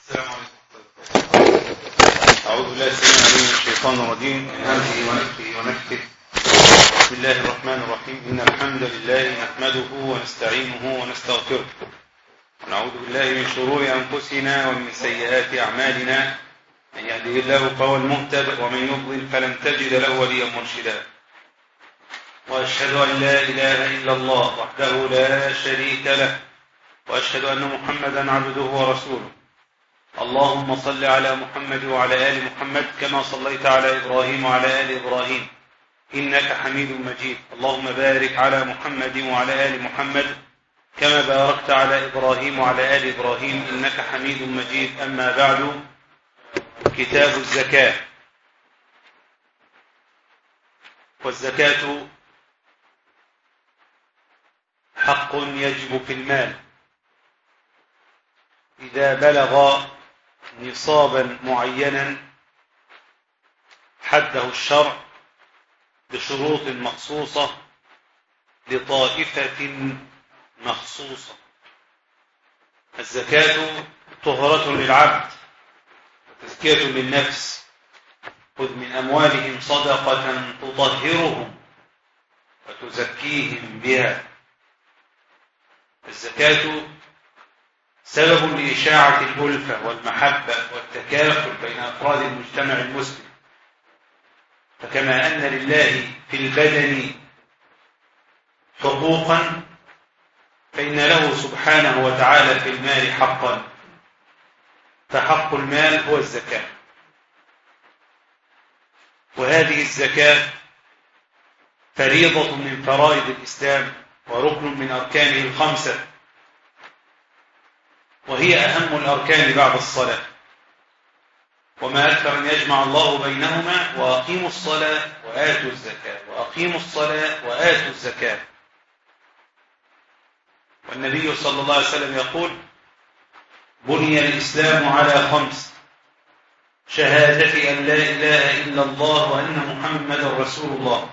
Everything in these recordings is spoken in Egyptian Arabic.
السلام عليكم أعوذ بالله السميع العليم من الشيطان الرجيم من همزه ونفخه ونفخه بسم الله الرحمن الرحيم إن الحمد لله نحمده ونستعينه ونستغفره ونعوذ بالله من شرور أنفسنا ومن سيئات أعمالنا من يهده الله فهو المهتد ومن يضلل فلن تجد له وليا مرشدا وأشهد أن لا إله إلا الله وحده لا شريك له وأشهد أن محمدا عبده ورسوله اللهم صل على محمد وعلى آل محمد كما صليت على إبراهيم وعلى آل إبراهيم إنك حميد مجيد اللهم بارك على محمد وعلى آل محمد كما باركت على إبراهيم وعلى آل إبراهيم إنك حميد مجيد أما بعد كتاب الزكاة والزكاة حق يجب في المال إذا بلغ نصابا معينا حده الشرع بشروط مخصوصة لطائفة مخصوصة الزكاة طهرة للعبد وتزكية للنفس خذ من أموالهم صدقة تطهرهم وتزكيهم بها الزكاة سبب لإشاعة الألفة والمحبة والتكافل بين أفراد المجتمع المسلم فكما أن لله في البدن حقوقا فإن له سبحانه وتعالى في المال حقا فحق المال هو الزكاة وهذه الزكاة فريضة من فرائض الإسلام وركن من أركانه الخمسة وهي أهم الأركان بعد الصلاة وما أكثر أن يجمع الله بينهما وأقيموا الصلاة وآتوا الزكاة وأقيموا الصلاة وآتوا الزكاة والنبي صلى الله عليه وسلم يقول بني الإسلام على خمس شهادة أن لا إله إلا الله وأن محمدا رسول الله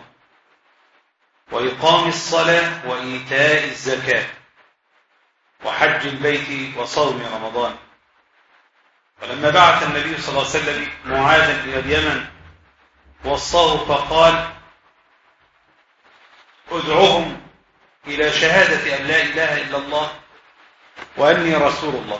وإقام الصلاة وإيتاء الزكاة وحج البيت وصوم رمضان ولما بعث النبي صلى الله عليه وسلم معاذا إلى اليمن وصاه فقال ادعوهم إلى شهادة أن لا إله إلا الله وأني رسول الله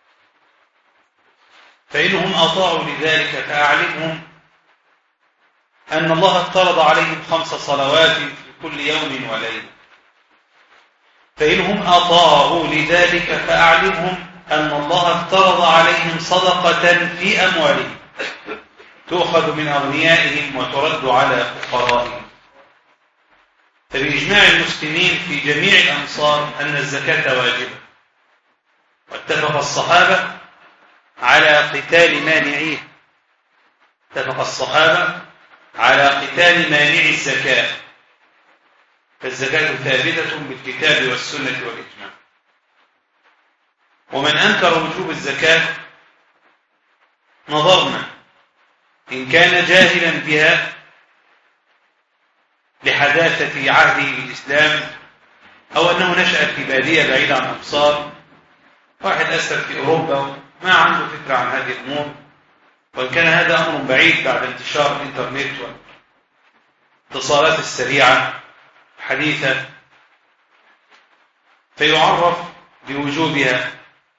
فإنهم أطاعوا لذلك فأعلمهم أن الله افترض عليهم خمس صلوات في كل يوم وليلة فإنهم أطاعوا لذلك فأعلمهم أن الله افترض عليهم صدقة في أموالهم تؤخذ من أغنيائهم وترد على فقرائهم فبإجماع المسلمين في جميع الأمصار أن الزكاة واجبة واتفق الصحابة على قتال مانعيه اتفق الصحابة على قتال مانع الزكاة فالزكاة ثابتة بالكتاب والسنة والإجماع ومن أنكر وجوب الزكاة نظرنا إن كان جاهلا بها لحداثة عهده بالإسلام أو أنه نشأ في بادية بعيدة عن أمصار واحد أسلم في أوروبا ما عنده فكرة عن هذه الأمور وإن كان هذا أمر بعيد بعد انتشار الإنترنت والاتصالات السريعة حديثة فيعرف بوجوبها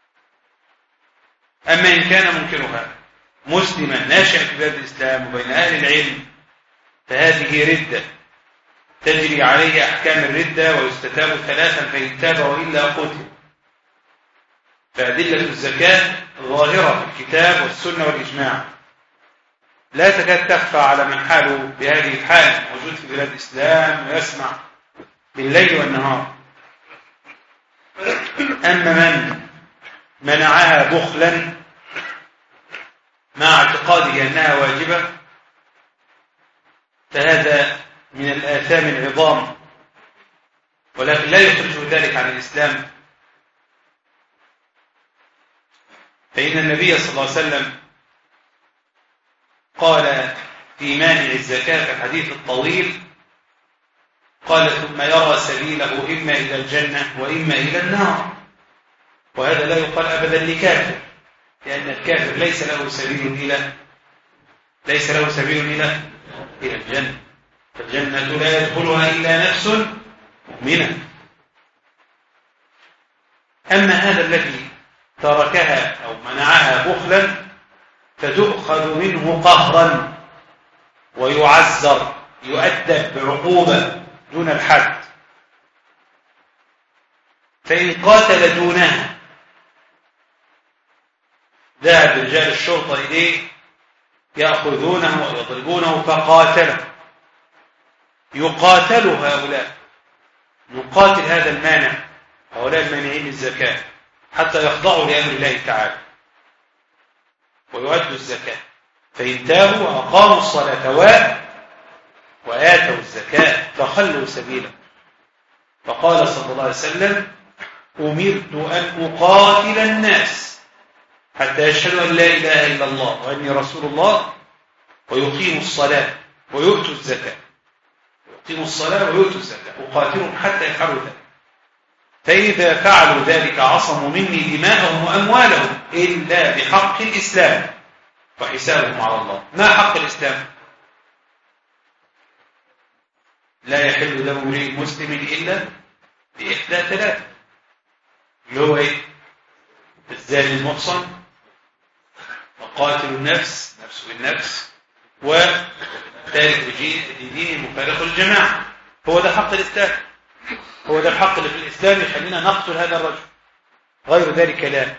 أما إن كان منكرها مسلما ناشئا في بلاد الإسلام وبين أهل العلم فهذه ردة تجري عليه أحكام الردة ويستتاب ثلاثا فإن تاب وإلا قتل فأدلة الزكاة ظاهرة في الكتاب والسنة والإجماع لا تكاد تخفى على من حاله بهذه الحال موجود في بلاد الإسلام ويسمع بالليل والنهار أما من منعها بخلا مع اعتقاده أنها واجبة فهذا من الآثام العظام ولكن لا يخرجه ذلك عن الإسلام فإن النبي صلى الله عليه وسلم قال في مانع الزكاة في الحديث الطويل قال ثم يرى سبيله إما إلى الجنة وإما إلى النار وهذا لا يقال أبدا لكافر لأن الكافر ليس له سبيل إلى ليس له سبيل إلى إلى الجنة فالجنة لا يدخلها إلا نفس مؤمنة أما هذا الذي تركها أو منعها بخلا فتؤخذ منه قهرا ويعزر يؤدب بعقوبة دون الحد فإن قاتل دونها ذهب رجال الشرطة إليه يأخذونه ويضربونه فقاتله يقاتل هؤلاء نقاتل هذا المانع هؤلاء المانعين للزكاة حتى يخضعوا لأمر الله تعالى ويؤدوا الزكاة فإن تابوا وأقاموا الصلاة وآتوا الزكاة فخلوا سبيلا فقال صلى الله عليه وسلم أمرت أن أقاتل الناس حتى يشهدوا أن لا إله إلا الله وأني رسول الله ويقيموا الصلاة ويؤتوا الزكاة يقيموا الصلاة ويؤتوا الزكاة أقاتلهم حتى يفعلوا ذلك فإذا فعلوا ذلك عصموا مني دماءهم وأموالهم إلا بحق الإسلام وحسابهم على الله ما حق الإسلام لا يحل دم امرئ مسلم إلا بإحدى ثلاثة اللي هو إيه الزاني المحصن وقاتل النفس نفس بالنفس وتارك لدينه مفارق الجماعة هو ده حق الإسلام هو ده الحق اللي في الإسلام يخلينا نقتل هذا الرجل غير ذلك لا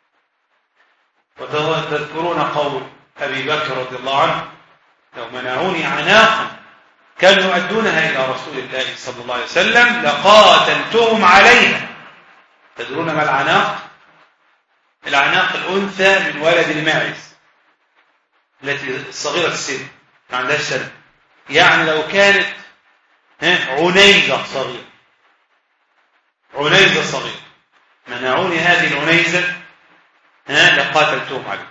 وتذكرون قول أبي بكر رضي الله عنه لو منعوني عناقا كانوا يؤدونها إلى رسول الله صلى الله عليه وسلم لقاتلتهم عليها تدرون ما العناق العناق الأنثى من ولد الماعز التي صغيرة السن ما عندهاش سنة يعني لو كانت عنيزة صغيرة عنيزة صغيرة منعوني هذه العنيزة ها لقاتلتهم عليه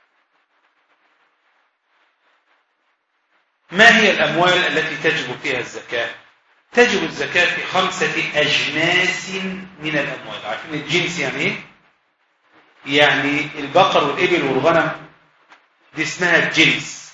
ما هي الأموال التي تجب فيها الزكاة تجب الزكاة في خمسة أجناس من الأموال عارفين الجنس يعني إيه يعني البقر والإبل والغنم دي اسمها الجنس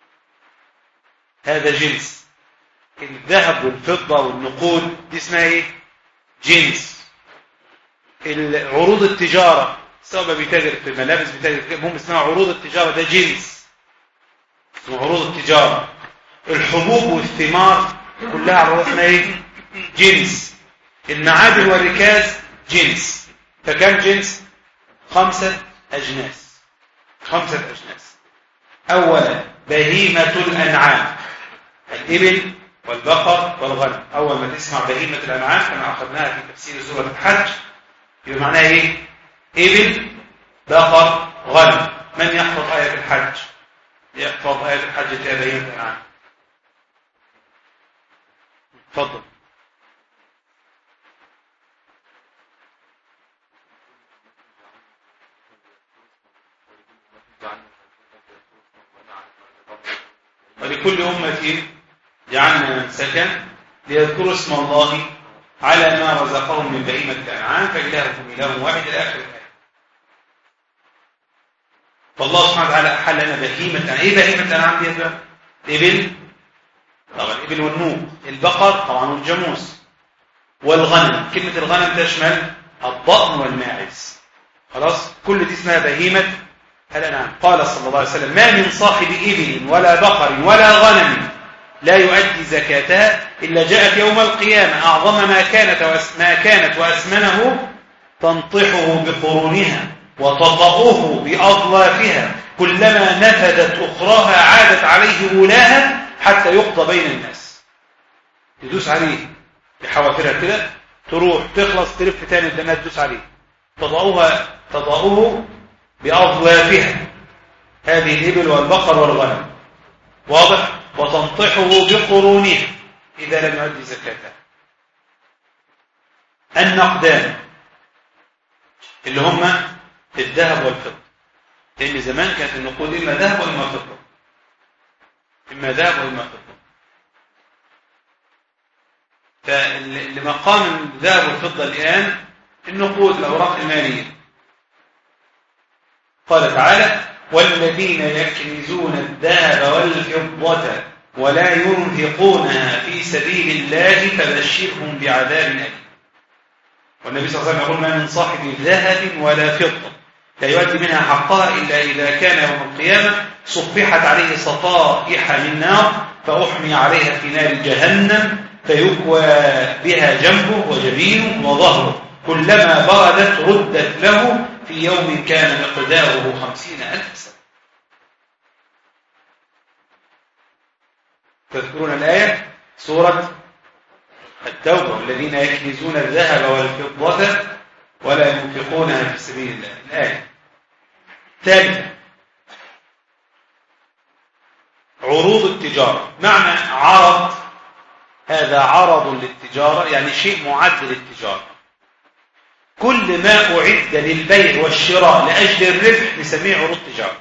هذا جنس الذهب والفضة والنقود دي اسمها ايه جنس عروض التجارة سواء بيتاجر في الملابس بيتاجر في هم اسمها عروض التجارة ده جنس اسمه عروض التجارة الحبوب والثمار كلها عروض اسمها ايه جنس المعادن والركاز جنس فكم جنس خمسة أجناس خمسة أجناس أولا بهيمة الأنعام الإبل والبقر والغنم أول ما تسمع بهيمة الأنعام كما أخذناها في تفسير سورة الحج يبقى معناها إيه؟ إبل بقر غنم من يحفظ آية الحج؟ يحفظ آية الحج في بهيمة الأنعام تفضل ولكل أمة جعلنا منسكا ليذكروا اسم الله على ما رزقهم من بهيمة الأنعام فإلهكم إله واحد إلى آخر الآية فالله سبحانه وتعالى أحل لنا بهيمة الأنعام إيه بهيمة الأنعام دي بقى؟ الإبل طبعا الإبل والنوق البقر طبعا والجاموس والغنم كلمة الغنم تشمل الضأن والماعز خلاص كل دي اسمها بهيمة الأنعام قال صلى الله عليه وسلم ما من صاحب إبل ولا بقر ولا غنم لا يؤدي زكاتها إلا جاءت يوم القيامة أعظم ما كانت ما كانت وأسمنه تنطحه بقرونها وتطأه بأضلافها كلما نفذت أخراها عادت عليه ولاها حتى يقضى بين الناس تدوس عليه بحوافرها كده تروح تخلص تلف تاني لأنها تدوس عليه تضعوها تضعوه بأضلافها هذه الإبل والبقر والغنم واضح وتنطحه بقرونها إذا لم يؤدي زكاتها النقدان اللي هم الذهب والفضة لأن زمان كانت النقود إما ذهب وإما فضة إما ذهب وإما فضة فلمقام الذهب والفضة الآن النقود الأوراق المالية قال تعالى والذين يكنزون الذهب والفضة ولا ينفقونها في سبيل الله فبشرهم بعذاب أليم والنبي صلى الله عليه وسلم يقول ما من صاحب ذهب ولا فضة لا يؤدي منها حقها إلا إذا كان يوم القيامة صفحت عليه صفائح من نار فأحمي عليها في نار جهنم فيكوى بها جنبه وجبينه وظهره كلما بردت ردت له في يوم كان مقداره خمسين ألف سنة تذكرون الآية سورة التوبة الذين يكنزون الذهب والفضة ولا ينفقونها في سبيل الله الآية ثالثا عروض التجارة معنى عرض هذا عرض للتجارة يعني شيء معد للتجارة كل ما أعد للبيع والشراء لأجل الربح نسميه عروض تجارة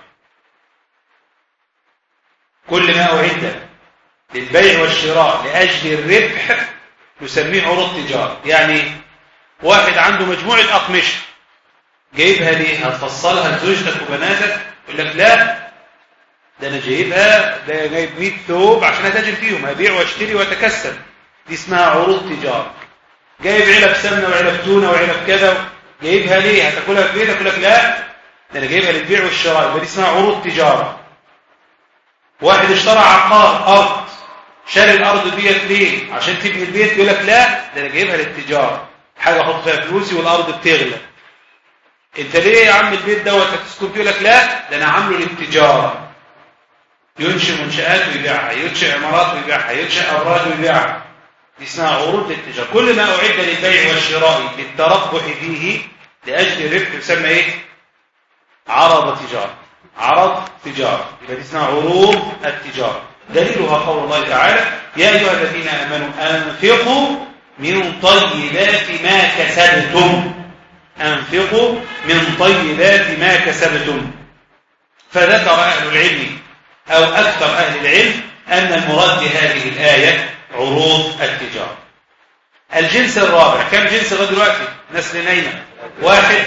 كل ما أعد للبيع والشراء لأجل الربح نسميه عروض تجارة يعني واحد عنده مجموعة أقمشة جايبها ليه هتفصلها لزوجتك وبناتك يقول لك لا ده انا جايبها ده جايب 100 ثوب عشان اتاجر فيهم هبيع واشتري واتكسب دي اسمها عروض تجاره جايب علب سمنه وعلب تونه وعلب كذا جايبها ليه هتاكلها في بيتك يقول لك لا ده انا جايبها للبيع والشراء يبقى دي اسمها عروض تجاره واحد اشترى عقار ارض شاري الارض ديت ليه عشان تبني البيت يقول لك لا ده انا جايبها للتجاره حاجه احط فيها فلوسي والارض بتغلى انت ليه يا عم البيت دوت هتسكن فيه يقول لك لا ده انا عامله للتجاره ينشئ منشآت ويبيعها ينشئ عمارات ويبيعها ينشئ ابراج ويبيعها دي اسمها عروض للتجاره كل ما اعد للبيع والشراء للتربح فيه لاجل الربح يسمى ايه عرض تجاره عرض تجاره يبقى دي اسمها عروض التجاره دليلها قول الله تعالى يا ايها الذين امنوا انفقوا من طيبات ما كسبتم أنفقوا من طيبات ما كسبتم فذكر أهل العلم أو أكثر أهل العلم أن المراد بهذه الآية عروض التجارة الجنس الرابع كم جنس لغايه دلوقتي نسل نايمة واحد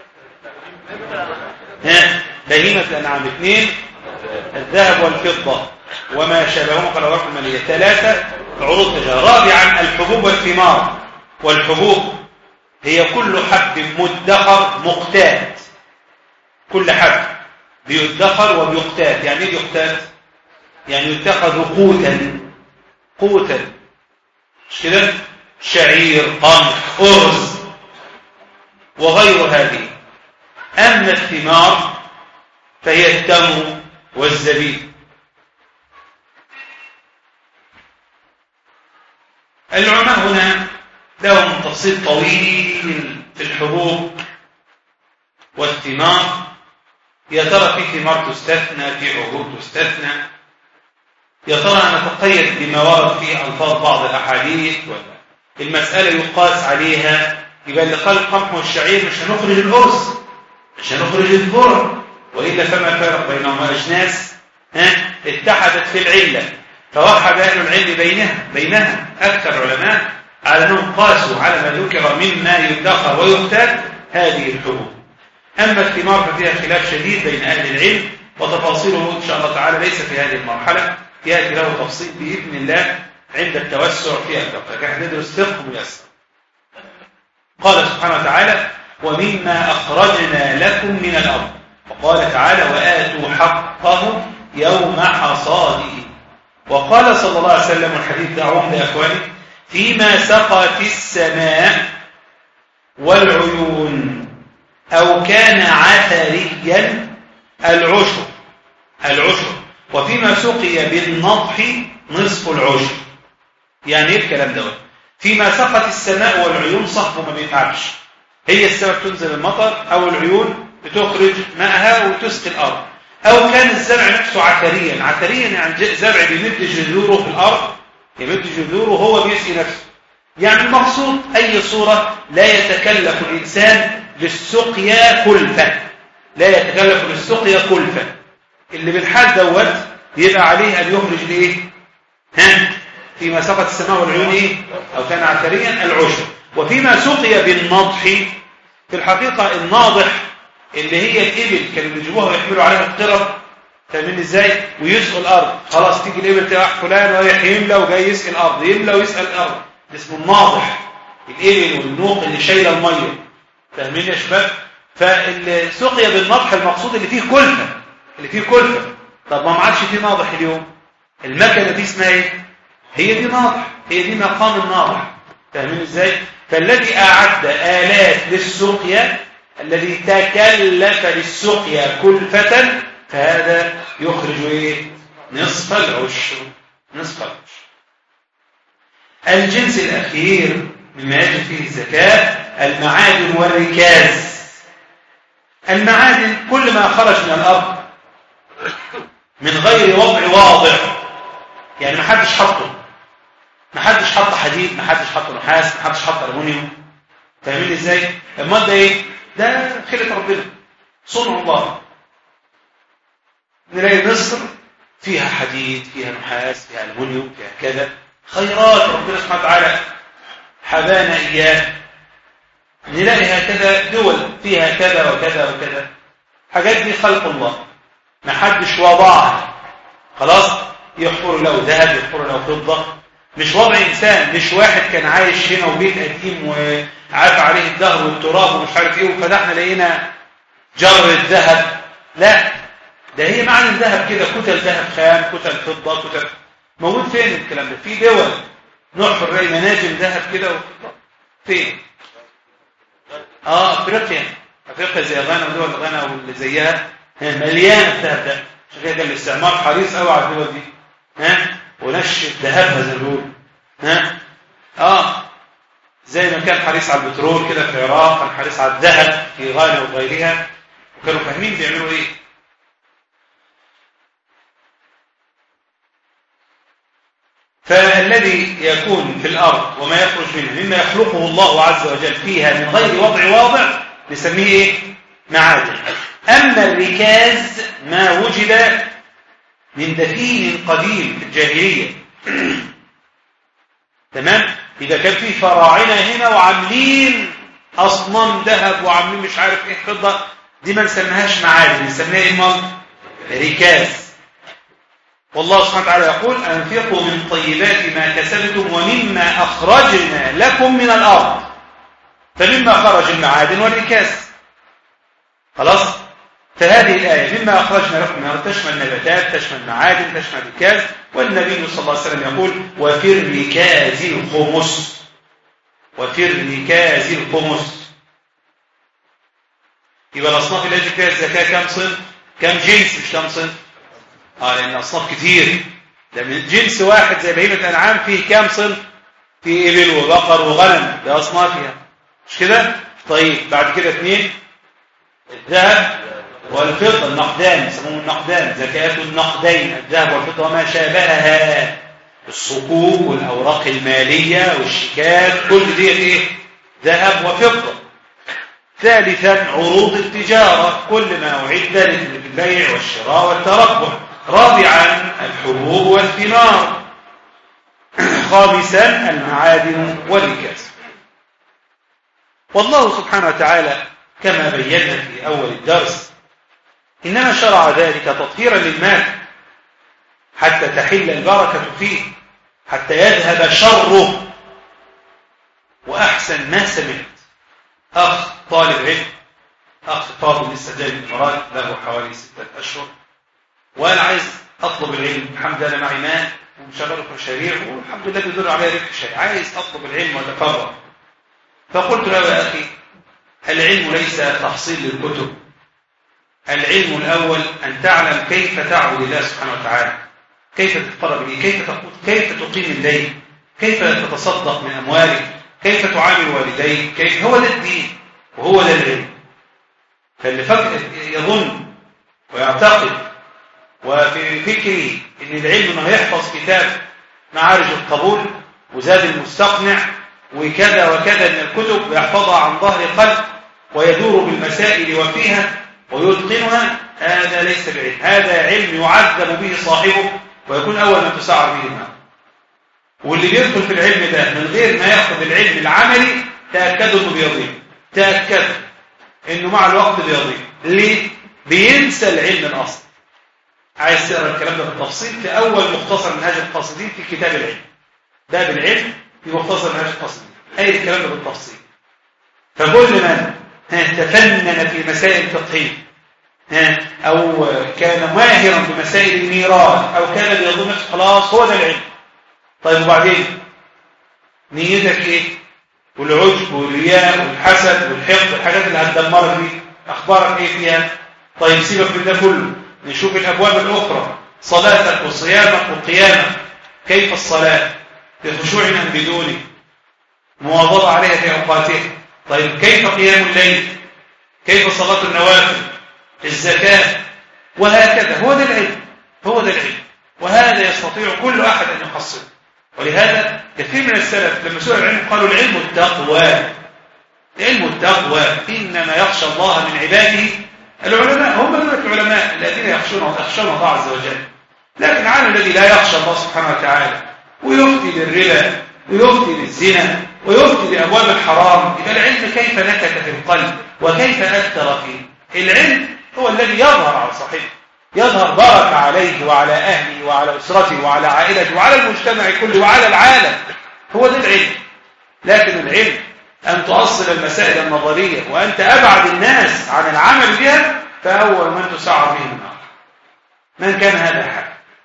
ها بهيمة الأنعام اثنين الذهب والفضة وما شابههم قال الله المالية ثلاثة عروض التجارة رابعا الحبوب والثمار والحبوب هي كل حب مدخر مقتات كل حب بيدخر وبيقتات يعني ايه يقتات يعني يتخذ قوتا قوتا مش كده شعير قمح ارز وغير هذه اما الثمار فهي التمر والزبيب العلماء هنا لهم تفصيل طويل في الحبوب والثمار يا ترى في ثمار تستثنى في عروض تستثنى يا ترى نتقيد بما ورد فيه الفاظ بعض الاحاديث ولا المساله يقاس عليها يبقى اللي قال القمح والشعير مش هنخرج الارز مش هنخرج الذره والا فما الفرق بينهما اجناس ها اتحدت في العله فوحد اهل العلم بينها بينها اكثر العلماء على أنهم قاسوا على ما ذكر مما يدخر ويختار هذه الحبوب أما الثمار ففيها خلاف شديد بين أهل العلم وتفاصيله إن شاء الله تعالى ليس في هذه المرحلة يأتي له تفصيل بإذن الله عند التوسع في الفقه نحن ندرس فقه ميسر قال سبحانه وتعالى ومما أخرجنا لكم من الأرض وقال تعالى وآتوا حقه يوم حصاده وقال صلى الله عليه وسلم الحديث دعوهم يا أخواني فيما سقت السماء والعيون أو كان عثريا العشر العشر وفيما سقي بالنضح نصف العشر يعني ايه الكلام دوت فيما سقت السماء والعيون صحبه ما بيتعبش هي السماء بتنزل المطر أو العيون بتخرج ماءها وتسقي الأرض أو كان الزرع نفسه عثريا عثريا يعني زرع بيمد جذوره في الأرض يمد جذوره هو بيسقي نفسه يعني المقصود أي صورة لا يتكلف الإنسان للسقيا كلفة لا يتكلف للسقيا كلفة اللي بالحال دوت يبقى عليه أن يخرج لإيه ها فيما سقط السماء والعيون إيه أو كان عثريا العشر وفيما سقي بالنضح في الحقيقة الناضح اللي هي الإبل كانوا بيجيبوها ويحملوا عليها القرب فاهمين ازاي ويسقوا الارض خلاص تيجي الابل تبع فلان رايح يملى وجاي يسقي الارض يملى ويسقي الارض ده اسمه الناضح الابل والنوق اللي شايله الميه فاهمين يا شباب فالسقيا بالنضح المقصود اللي فيه كلفه اللي فيه كلفه طب ما ما عادش فيه ناضح اليوم المكنه دي اسمها ايه هي دي ناضح هي دي مقام الناضح فاهمين ازاي فالذي اعد الات للسقيا الذي تكلف للسقيا كلفه فهذا يخرج ايه نصف العشر نصف العشر الجنس الاخير مما يجب فيه الزكاه المعادن والركاز المعادن كل ما خرج من الارض من غير وضع واضع يعني ما حدش حطه ما حدش حط حديد ما حدش حط نحاس ما حدش حط الومنيوم فاهمين ازاي امال ده ايه ده خلقه ربنا صنع الله نلاقي مصر فيها حديد فيها نحاس فيها الومنيوم فيها كذا خيرات ربنا سبحانه وتعالى حبانا اياه نلاقي هكذا دول فيها كذا وكذا وكذا حاجات دي خلق الله ما حدش وضعها خلاص يحفر له ذهب يحفر له فضه مش وضع انسان مش واحد كان عايش هنا وبيت قديم وعاف عليه الدهر والتراب ومش عارف ايه وفتحنا لقينا جر الذهب لا ده هي معنى الذهب كده كتل ذهب خام كتل فضه كتل موجود فين الكلام ده في دول نحفر رأي مناجم ذهب كده وفضه فين اه افريقيا افريقيا زي غانا ودول غانا واللي زيها مليانه الذهب ده عشان كده كان الاستعمار حريص قوي على الدول دي ها ونشف ذهبها زي ما بيقولوا ها اه زي ما كان حريص على البترول كده في العراق كان حريص على الذهب في غانا وغيرها وكانوا فاهمين بيعملوا ايه فالذي يكون في الأرض وما يخرج منها مما يخلقه الله عز وجل فيها من غير وضع واضع نسميه إيه؟ معادن أما الركاز ما وجد من دفين قديم في الجاهلية تمام إذا كان في فراعنة هنا وعاملين أصنام ذهب وعاملين مش عارف إيه فضة دي ما نسميهاش معادن نسميها إيه مال ركاز والله سبحانه وتعالى يقول أنفقوا من طيبات ما كسبتم ومما أخرجنا لكم من الأرض فمما خرج المعادن والركاز خلاص فهذه الآية مما أخرجنا لكم من الأرض تشمل نباتات تشمل معادن تشمل ركاز والنبي صلى الله عليه وسلم يقول وفي الركاز الخمس وفي الركاز الخمس يبقى الأصناف اللي يجب فيها الزكاة كم صنف؟ كم جنس مش كم صنف؟ اه لان اصناف كتير ده من جنس واحد زي بهيمه الانعام فيه كام صنف فيه ابل وبقر وغنم ده اصنافها مش كده طيب بعد كده اثنين الذهب والفضه النقدان يسموهم النقدان زكاه النقدين الذهب والفضه وما شابهها الصكوك والاوراق الماليه والشيكات كل دي ايه ذهب وفضه ثالثا عروض التجاره كل ما اعد للبيع والشراء والتربح رابعا الحبوب والثمار خامسا المعادن والركاز والله سبحانه وتعالى كما بينا في أول الدرس إنما شرع ذلك تطهيرا للمال حتى تحل البركة فيه حتى يذهب شره وأحسن ما سمعت أخ طالب علم أخ طالب لسه جاي من الإمارات له حوالي ستة أشهر وانا عايز اطلب العلم الحمد لله معي مال ومشغله في مشاريع والحمد لله بيدور عليا ربح شيء عايز اطلب العلم واتفرغ فقلت له يا اخي العلم ليس تحصيل للكتب العلم الاول ان تعلم كيف تعبد الله سبحانه وتعالى كيف تتقرب اليه كيف تقود كيف تقيم الليل كيف تتصدق من اموالك كيف تعامل والديك كيف هو ده الدين وهو ده العلم فاللي فكر يظن ويعتقد وفي فكري ان العلم انه يحفظ كتاب معارج القبول وزاد المستقنع وكذا وكذا من الكتب ويحفظها عن ظهر قلب ويدور بالمسائل وفيها ويتقنها هذا ليس بعلم هذا علم يعذب به صاحبه ويكون اول من تسعر به النار واللي بيدخل في العلم ده من غير ما ياخذ العلم العملي تاكدوا انه بيضيع تاكدوا انه مع الوقت بيضيع ليه؟ بينسى العلم الأصل عايز تقرا الكلام ده بالتفصيل في أول مختصر منهاج القاصدين في كتاب العلم باب العلم في مختصر منهاج القاصدين أي الكلام ده بالتفصيل فكل من تفنن في مسائل فقهية أو كان ماهرا بمسائل الميراث أو كان يظن خلاص هو ده العلم طيب وبعدين نيتك ايه والعجب والرياء والحسد والحقد الحاجات اللي هتدمرك دي اخبارك ايه فيها طيب سيبك من ده كله نشوف الابواب الاخرى صلاتك وصيامك وقيامك كيف الصلاه بخشوع ام بدون مواظبه عليها في اوقاتها طيب كيف قيام الليل كيف صلاه النوافل الزكاه وهكذا هو ده العلم هو ده العلم وهذا يستطيع كل احد ان يحصله ولهذا كثير من السلف لما سئل العلم قالوا العلم التقوى علم التقوى إنما يخشى الله من عباده العلماء هم العلماء الذين يخشون يخشون الله عز وجل لكن العالم الذي لا يخشى الله سبحانه وتعالى ويفتي بالربا ويفتي بالزنا ويفتي بأبواب الحرام يبقى العلم كيف نكت في القلب وكيف أثر فيه العلم هو الذي يظهر على صاحبه يظهر بركة عليه وعلى أهله وعلى أسرته وعلى عائلته وعلى المجتمع كله وعلى العالم هو ده العلم لكن العلم أن تؤصل المسائل النظرية وأنت أبعد الناس عن العمل بها فأول من تسعر به النار من كان هذا الحد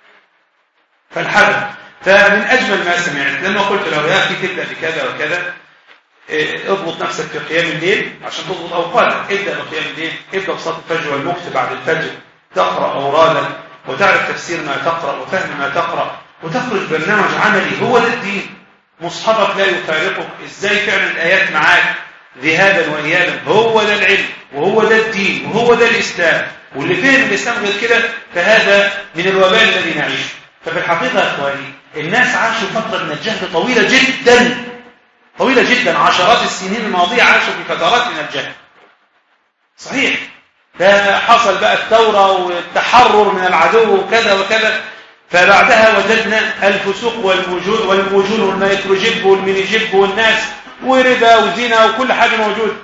فالحذر فمن أجمل ما سمعت لما قلت له يا أخي تبدأ بكذا وكذا اضبط نفسك في قيام الليل عشان تضبط أوقاتك ابدأ بقيام الليل ابدأ بصلاة الفجر والمكت بعد الفجر تقرأ أورادا وتعرف تفسير ما تقرأ وفهم ما تقرأ وتخرج برنامج عملي هو ده الدين مصحفك لا يفارقك ازاي فعلا الآيات معاك ذهابا وإيابا هو ده العلم وهو ده الدين وهو ده الإسلام واللي فهم الإسلام غير كده فهذا من الوباء الذي نعيشه ففي الحقيقة يا أخواني الناس عاشوا فترة من الجهل طويلة جدا طويلة جدا عشرات السنين الماضية عاشوا في فترات من الجهل صحيح ده حصل بقى الثورة والتحرر من العدو وكذا وكذا فبعدها وجدنا الفسوق والموجود والموجود والميكروجيب والمينيجيب والناس وربا وزنا وكل حاجة موجود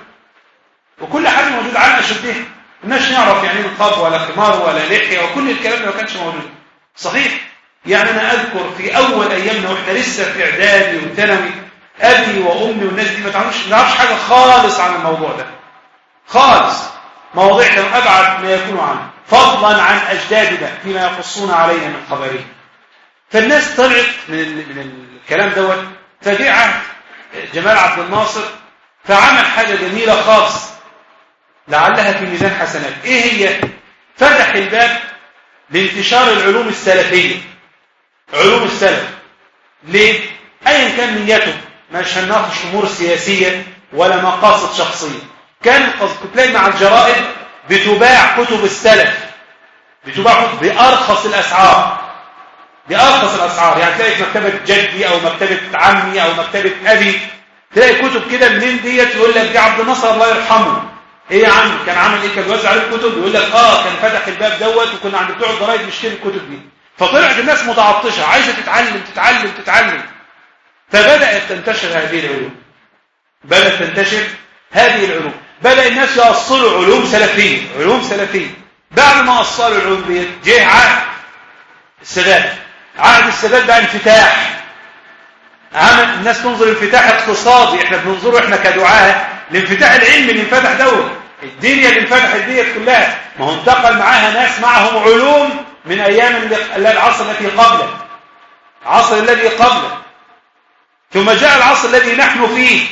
وكل حاجة موجود على أشبه الناس نعرف يعني نقاب ولا خمار ولا لحية وكل الكلام ده ما كانش موجود صحيح يعني أنا أذكر في أول أيامنا وإحنا لسه في إعدادي وثانوي أبي وأمي والناس دي ما تعرفش ما نعرفش حاجة خالص عن الموضوع ده خالص مواضيع كانوا أبعد ما يكون عنه فضلا عن أجدادنا فيما يقصون علينا من خبرهم فالناس طلعت من, من الكلام دوت فجاء جمال عبد الناصر فعمل حاجة جميلة خالص لعلها في ميزان حسنات ايه هي فتح الباب لانتشار العلوم السلفية علوم السلف ليه ايا كان نيته مش هنناقش امور سياسية ولا مقاصد شخصية كان كنت تلاقي مع الجرائد بتباع كتب السلف بتباع بأرخص الأسعار بأرخص الأسعار يعني تلاقي في مكتبة جدي أو مكتبة عمي أو مكتبة أبي تلاقي كتب كده منين ديت يقول لك دي عبد الناصر الله يرحمه ايه يا عم كان عامل ايه كان بيوزع عليه كتب يقول لك اه كان فتح الباب دوت وكنا عند بتوع الجرايد بنشتري الكتب دي فطلعت الناس متعطشه عايزه تتعلم تتعلم تتعلم فبدات تنتشر هذه العلوم بدات تنتشر هذه العلوم بدأ الناس يأصلوا علوم سلفية علوم سلفية بعد ما أصلوا العلوم دي جه عهد السادات عهد السادات بقى انفتاح عمل الناس تنظر انفتاح اقتصادي احنا بننظره احنا كدعاة الانفتاح العلمي اللي انفتح دوت الدنيا اللي انفتحت ديت كلها ما هو انتقل معاها ناس معهم علوم من ايام العصر التي قبله العصر الذي قبله ثم جاء العصر الذي نحن فيه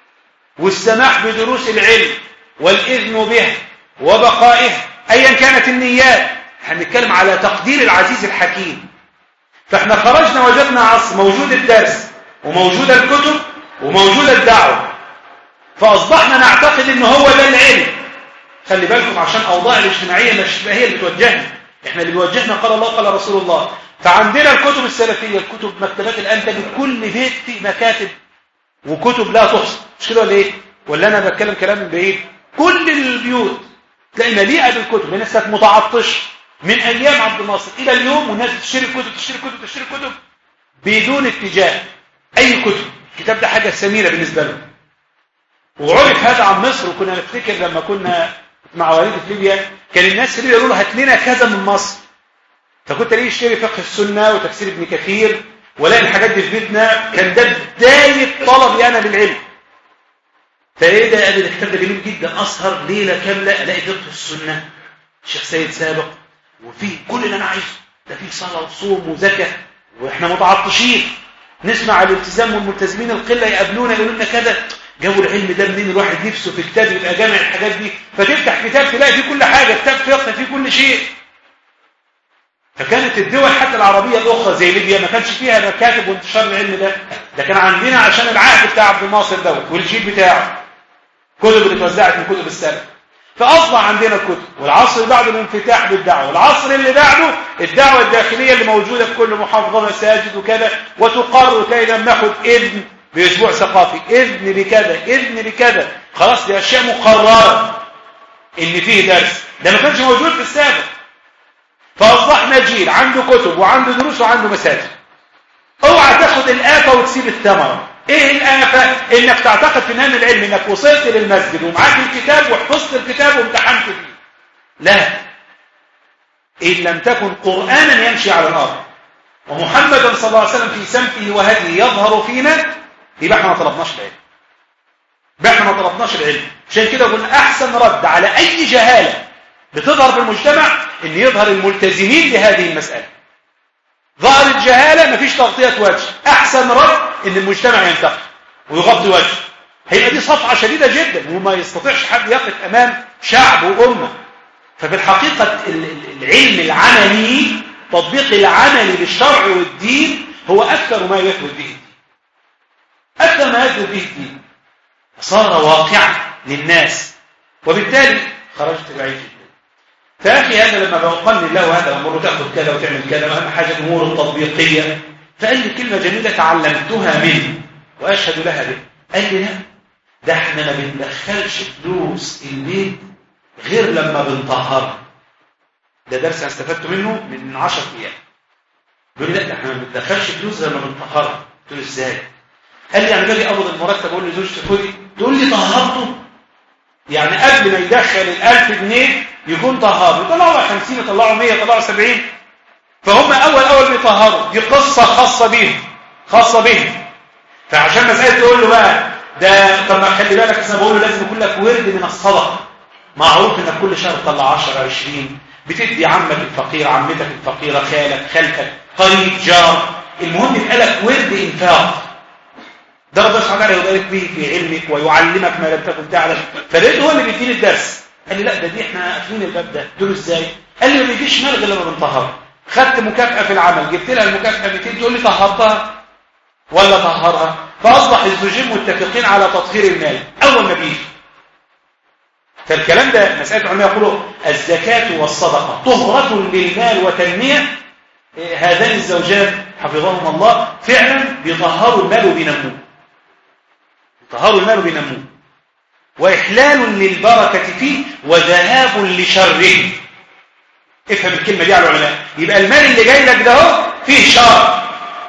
والسماح بدروس العلم والإذن به وبقائه أيا كانت النيات احنا بنتكلم على تقدير العزيز الحكيم فاحنا خرجنا وجدنا عصر موجود الدرس وموجود الكتب وموجود الدعوة فأصبحنا نعتقد ان هو ده العلم خلي بالكم عشان أوضاع الاجتماعية مش هي اللي بتوجهنا احنا اللي بيوجهنا قال الله قال رسول الله فعندنا الكتب السلفية الكتب مكتبات الآن تجد كل بيت فيه مكاتب وكتب لا تحصى مش كده ولا ايه ولا انا بتكلم كلام من بعيد كل البيوت تلاقي مليئه بالكتب الناس كانت متعطشه من ايام عبد الناصر الى اليوم والناس تشتري كتب تشتري كتب تشتري كتب بدون اتجاه اي كتب الكتاب ده حاجه سميره بالنسبه لهم وعرف هذا عن مصر وكنا نفتكر لما كنا مع والدي في ليبيا كان الناس في ليبيا يقولوا له هات لنا كذا من مصر فكنت ليه اشتري فقه السنه وتفسير ابن كثير ولاقي الحاجات دي في بيتنا كان ده بدايه طلبي انا للعلم فايه ده قال الكتاب ده جميل جدا اسهر ليله كامله الاقي فقه السنه الشيخ سيد سابق وفيه كل اللي انا عايزه ده فيه صلاه وصوم وزكاه واحنا متعطشين نسمع الالتزام والملتزمين القله يقابلونا يقولوا لنا كذا جابوا العلم ده منين الواحد نفسه في كتاب يبقى جامع الحاجات دي فتفتح كتاب تلاقي فيه كل حاجه كتاب فقه فيه كل شيء فكانت الدول حتى العربية الأخرى زي ليبيا ما كانش فيها مكاتب وانتشار العلم ده ده كان عندنا عشان العهد بتاع عبد الناصر دوت والجيل بتاعه كتب اللي اتوزعت من كتب السلف فأصبح عندنا الكتب والعصر اللي بعده الانفتاح بالدعوة والعصر اللي بعده الدعوة الداخلية اللي موجودة في كل محافظة مساجد وكذا وتقر وتلاقي لما ناخد إذن بأسبوع ثقافي إذن بكذا إذن بكذا خلاص دي أشياء مقررة إن فيه درس ده ما كانش موجود في السابق فأصبحنا جيل عنده كتب وعنده دروس وعنده مساجد اوعى تاخد الآفة وتسيب الثمرة ايه الآفة انك تعتقد في نام العلم انك وصلت للمسجد ومعاك الكتاب وحفظت الكتاب وامتحنت فيه لا إن لم تكن قرآنا يمشي على الأرض ومحمدا صلى الله عليه وسلم في سمته وهديه يظهر فينا يبقى احنا ما طلبناش العلم يبقى احنا ما طلبناش العلم عشان كده قلنا احسن رد على اي جهاله بتظهر في المجتمع ان يظهر الملتزمين بهذه المسألة ظهر الجهالة مفيش تغطية وجه احسن رد ان المجتمع ينتقل ويغطي وجه هيبقى دي صفعة شديدة جدا وما يستطيعش حد يقف امام شعب وامة ففي الحقيقة العلم العملي تطبيق العملي للشرع والدين هو اكثر ما يثبت به الدين اكثر ما يثبت به الدين صار واقعا للناس وبالتالي خرجت بعيد جدا فأخي هذا لما بوقلني له هذا أمر تأخذ كذا وتعمل كذا وأهم حاجة الأمور التطبيقية فقال لي كلمة جميلة تعلمتها منه وأشهد لها به قال لي لا ده احنا ما بندخلش فلوس البيت غير لما بنطهرها ده درس انا استفدت منه من 10 ايام بيقول لي لا ده احنا ما بندخلش فلوس غير لما بنطهرها قلت له ازاي قال لي يعني باجي اقبض المرتب اقول لزوجتي خدي تقول لي طهرته يعني قبل ما يدخل ال1000 جنيه يكون طهار يطلعوا 50 يطلعوا 100 يطلعوا 70 فهم اول اول بيطهروا دي قصه خاصه بيهم خاصه بهم فعشان مساله تقول له بقى ده طب ما خلي بالك انا بقول له لازم يكون لك ورد من الصدقه معروف انك كل شهر تطلع 10 20 بتدي عمك الفقير عمتك الفقيره خالك خالتك قريب جار المهم يبقى لك ورد انفاق ده ربنا سبحانه وتعالى يبارك به في علمك ويعلمك ما لم تكن تعلم فلقيته هو اللي بيديني الدرس قال لي لا ده دي احنا قافلين الباب ده قلت له ازاي قال لي ما بيجيش مال غير لما بنطهر خدت مكافاه في العمل جبت لها المكافاه 200 تقول لي طهرتها ولا طهرها فاصبح الزوجين متفقين على تطهير المال اول ما بيجي فالكلام ده مساله العلماء يقولوا الزكاه والصدقه طهره للمال وتنميه هذان الزوجان حفظهما الله فعلا بيطهروا المال وبينموه طهروا المال بينموه وإحلال للبركة فيه وذهاب لشره افهم الكلمة دي على العلماء يبقى المال اللي جاي لك ده هو فيه شر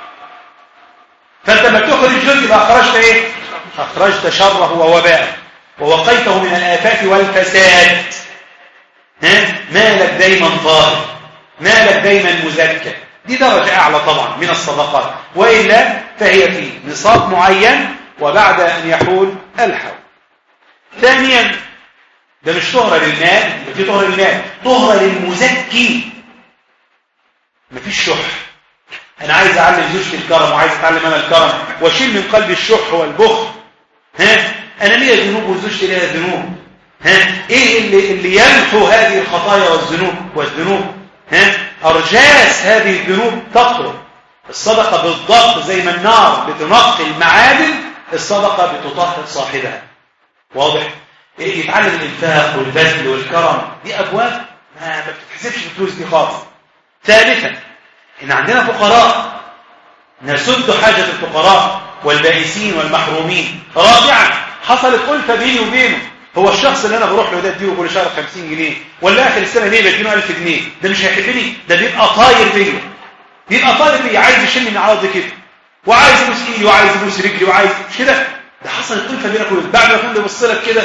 فانت لما تخرج جزء يبقى اخرجت ايه اخرجت شره ووباءه ووقيته من الآفات والفساد ها مالك دايما طاهر مالك دايما مزكى دي درجة أعلى طبعا من الصدقات وإلا فهي في نصاب معين وبعد أن يحول الحول ثانيا ده مش طهرة للمال ده في طهرة للمال طهرة للمزكي مفيش شح أنا عايز أعلم زوجتي الكرم وعايز أتعلم أنا الكرم وأشيل من قلبي الشح والبخل ها أنا ليا ذنوب وزوجتي ليها ذنوب ها إيه اللي, اللي يمحو هذه الخطايا والذنوب والذنوب ها أرجاس هذه الذنوب تطهر الصدقة بالضبط زي ما النار بتنقي المعادن الصدقة بتطهر صاحبها واضح إيه يتعلم الانفاق والبذل والكرم دي ابواب ما بتتحسبش الفلوس دي خالص ثالثا ان عندنا فقراء نسد حاجة الفقراء والبائسين والمحرومين رابعا حصلت ألفة بيني وبينه هو الشخص اللي انا بروح له ده اديه كل شهر 50 جنيه ولا اخر السنه ليه بديله 1000 جنيه ده مش هيحبني ده بيبقى طاير بيا بيبقى طاير بيا عايز يشيلني من عرض كده وعايز يبوس ايدي وعايز يبوس رجلي وعايز مش كده ده حصلت ألفة بينك وبين بعد ما يكون بيبص لك كده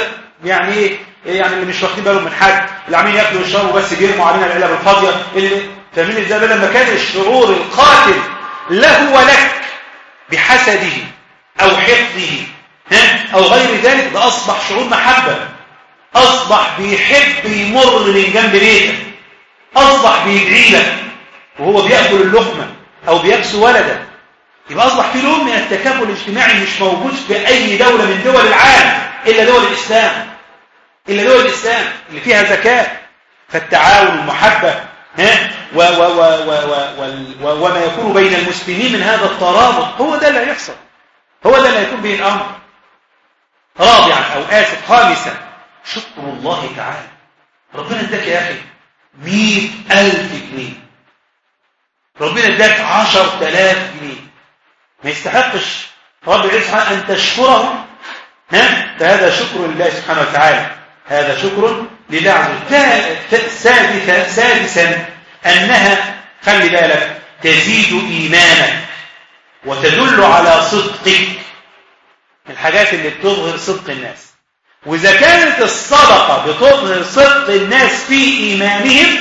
يعني ايه يعني اللي مش واخدين بالهم من حد اللي عاملين ياكلوا ويشربوا بس بيرموا علينا العلب الفاضيه اللي فاهمين ازاي بدل ما كان الشعور القاتل له ولك بحسده او حقده ها او غير ذلك ده اصبح شعور محبه اصبح بيحب يمر من جنب بيتك اصبح بيدعي لك وهو بياكل اللقمه او بيكسو ولده يبقى اصبح في لون من التكافل الاجتماعي مش موجود في اي دوله من دول العالم الا دول الاسلام الا دول الاسلام اللي فيها زكاه فالتعاون والمحبه ها و و و و و و وما يكون بين المسلمين من هذا الترابط هو ده اللي هيحصل هو ده اللي هيكون به الامر رابعا او اسف خامسا شكر الله تعالى ربنا اداك يا اخي مئة ألف جنيه ربنا اداك عشر تلاف جنيه ما يستحقش رب العزة سبحانه أن تشكره ها فهذا شكر لله سبحانه وتعالى هذا شكر لله عز وجل سادسا سادسا أنها خلي بالك تزيد إيمانك وتدل على صدقك الحاجات اللي بتظهر صدق الناس وإذا كانت الصدقة بتظهر صدق الناس في إيمانهم